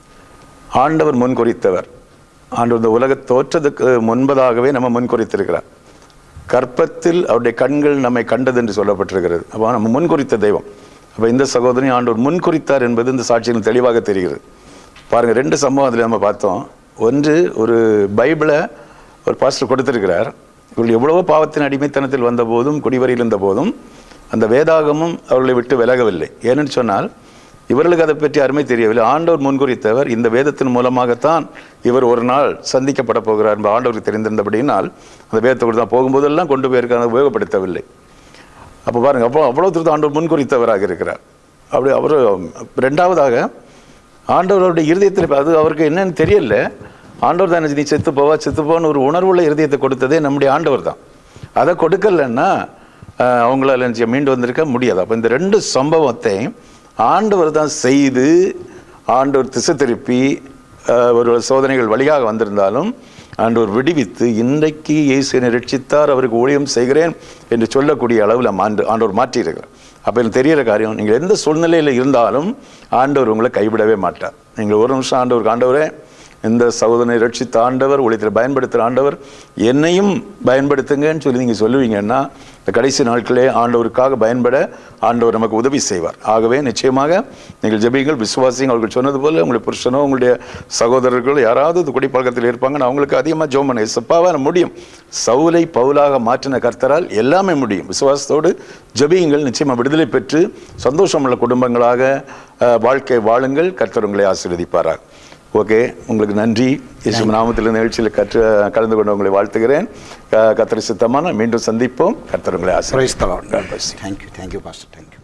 Speaker 1: ஆண்டவர் முன் குறித்தவர் ஆண்டவர் இந்த உலக தோற்றத்துக்கு முன்பதாகவே நம்ம முன் குறித்திருக்கிறார் கற்பத்தில் அவருடைய கண்கள் நம்மை கண்டது என்று சொல்லப்பட்டிருக்கிறது அப்போ நம்ம முன் குறித்த தெய்வம் அப்போ இந்த சகோதரி ஆண்டவர் முன் குறித்தார் என்பது இந்த சாட்சியில் தெளிவாக தெரிகிறது பாருங்க ரெண்டு சம்பவம் அதில் நம்ம பார்த்தோம் ஒன்று ஒரு பைபிளை ஒரு பாஸ்டர் கொடுத்திருக்கிறார் இவர்கள் எவ்வளவோ பாவத்தின் அடிமைத்தனத்தில் வந்த போதும் குடிவரியில் இருந்த போதும் அந்த வேதாகமும் அவர்களை விட்டு விலகவில்லை ஏனென்று சொன்னால் இவர்களுக்கு அதை பற்றி அருமை தெரியவில்லை ஆண்டவர் முன்குறித்தவர் இந்த வேதத்தின் மூலமாகத்தான் இவர் ஒரு நாள் சந்திக்கப்பட போகிறார் என்பது ஆண்டவருக்கு தெரிந்திருந்தபடியினால் அந்த வேதத்தை கொடுத்து தான் போகும்போதெல்லாம் கொண்டு போயிருக்காங்க உபயோகப்படுத்தவில்லை அப்போ பாருங்க அப்போ அவ்வளோ தூரத்து ஆண்டவர் முன்குறித்தவராக இருக்கிறார் அப்படி அவர் ரெண்டாவதாக ஆண்டவருடைய இருதயத்தில் அது அவருக்கு என்னன்னு தெரியல ஆண்டவர் தான் நீ செத்து போவா செத்து போன்னு ஒரு உணர்வுள்ள இருதயத்தை கொடுத்ததே நம்முடைய ஆண்டவர் தான் அதை கொடுக்கலன்னா ஆஹ், அவங்களால என்ன செய்ய மீண்டு வந்திருக்க முடியாது அப்போ இந்த ரெண்டு சம்பவத்தை ஆண்டவர் தான் செய்து ஆண்டவர் திசை திருப்பி ஆஹ், ஒரு சோதனைகள் வழியாக வந்திருந்தாலும் ஆண்டவர் விடுவித்து இன்றைக்கு இயேசுனை ரட்சித்தார் அவருக்கு ஊழியம் செய்கிறேன் என்று சொல்லக்கூடிய அளவில் ஆண்டு ஆண்டவர் மாற்றியிருக்கிறார் அப்போ எனக்கு தெரிகிற காரியம் நீங்கள் எந்த சூழ்நிலையில் இருந்தாலும் ஆண்டவர் உங்களை கைவிடவே மாட்டார் நீங்கள் ஒரு நிமிஷம் ஆண்டவருக்கு ஆண்டவரே இந்த சகோதரனை ரட்சித்த ஆண்டவர் ஊழியத்தில் பயன்படுத்துகிற ஆண்டவர் என்னையும் பயன்படுத்துங்கன்னு சொல்லி நீங்கள் சொல்லுவீங்கன்னா இந்த கடைசி நாட்களே ஆண்டவருக்காக பயன்பட ஆண்டவர் நமக்கு உதவி செய்வார் ஆகவே நிச்சயமாக நீங்கள் ஜெபிங்கள் விசுவாசிங்க அவர்கள் சொன்னது போல உங்களுடைய புருஷனோ உங்களுடைய சகோதரர்களோ யாராவது இது குடிப்பழக்கத்தில் இருப்பாங்கன்னா அவங்களுக்கு அதிகமாக ஜோம் பண்ண சப்பாவான முடியும் சவுலை பவுலாக மாற்றின கர்த்தரால் எல்லாமே முடியும் விசுவாசத்தோடு ஜெபியுங்கள் நிச்சயமாக விடுதலை பெற்று சந்தோஷமுள்ள குடும்பங்களாக அஹ், வாழ்க்கை வாழுங்கள் கர்த்தர் உங்களை ஆசீர்வதிப்பாராக ஓகே உங்களுக்கு நன்றி இயேசு நாமத்தில் இந்த நிகழ்ச்சியில் கற்று கலந்து கொண்டு உங்களை வாழ்த்துகிறேன் க- கர்த்தர் சித்தமான மீண்டும் சந்திப்போம் கர்த்தர் உங்களை
Speaker 2: Praise the Lord.
Speaker 1: ஆசீர்வதிப்பார் God bless you.
Speaker 2: Thank you, thank you, Pastor. Thank you.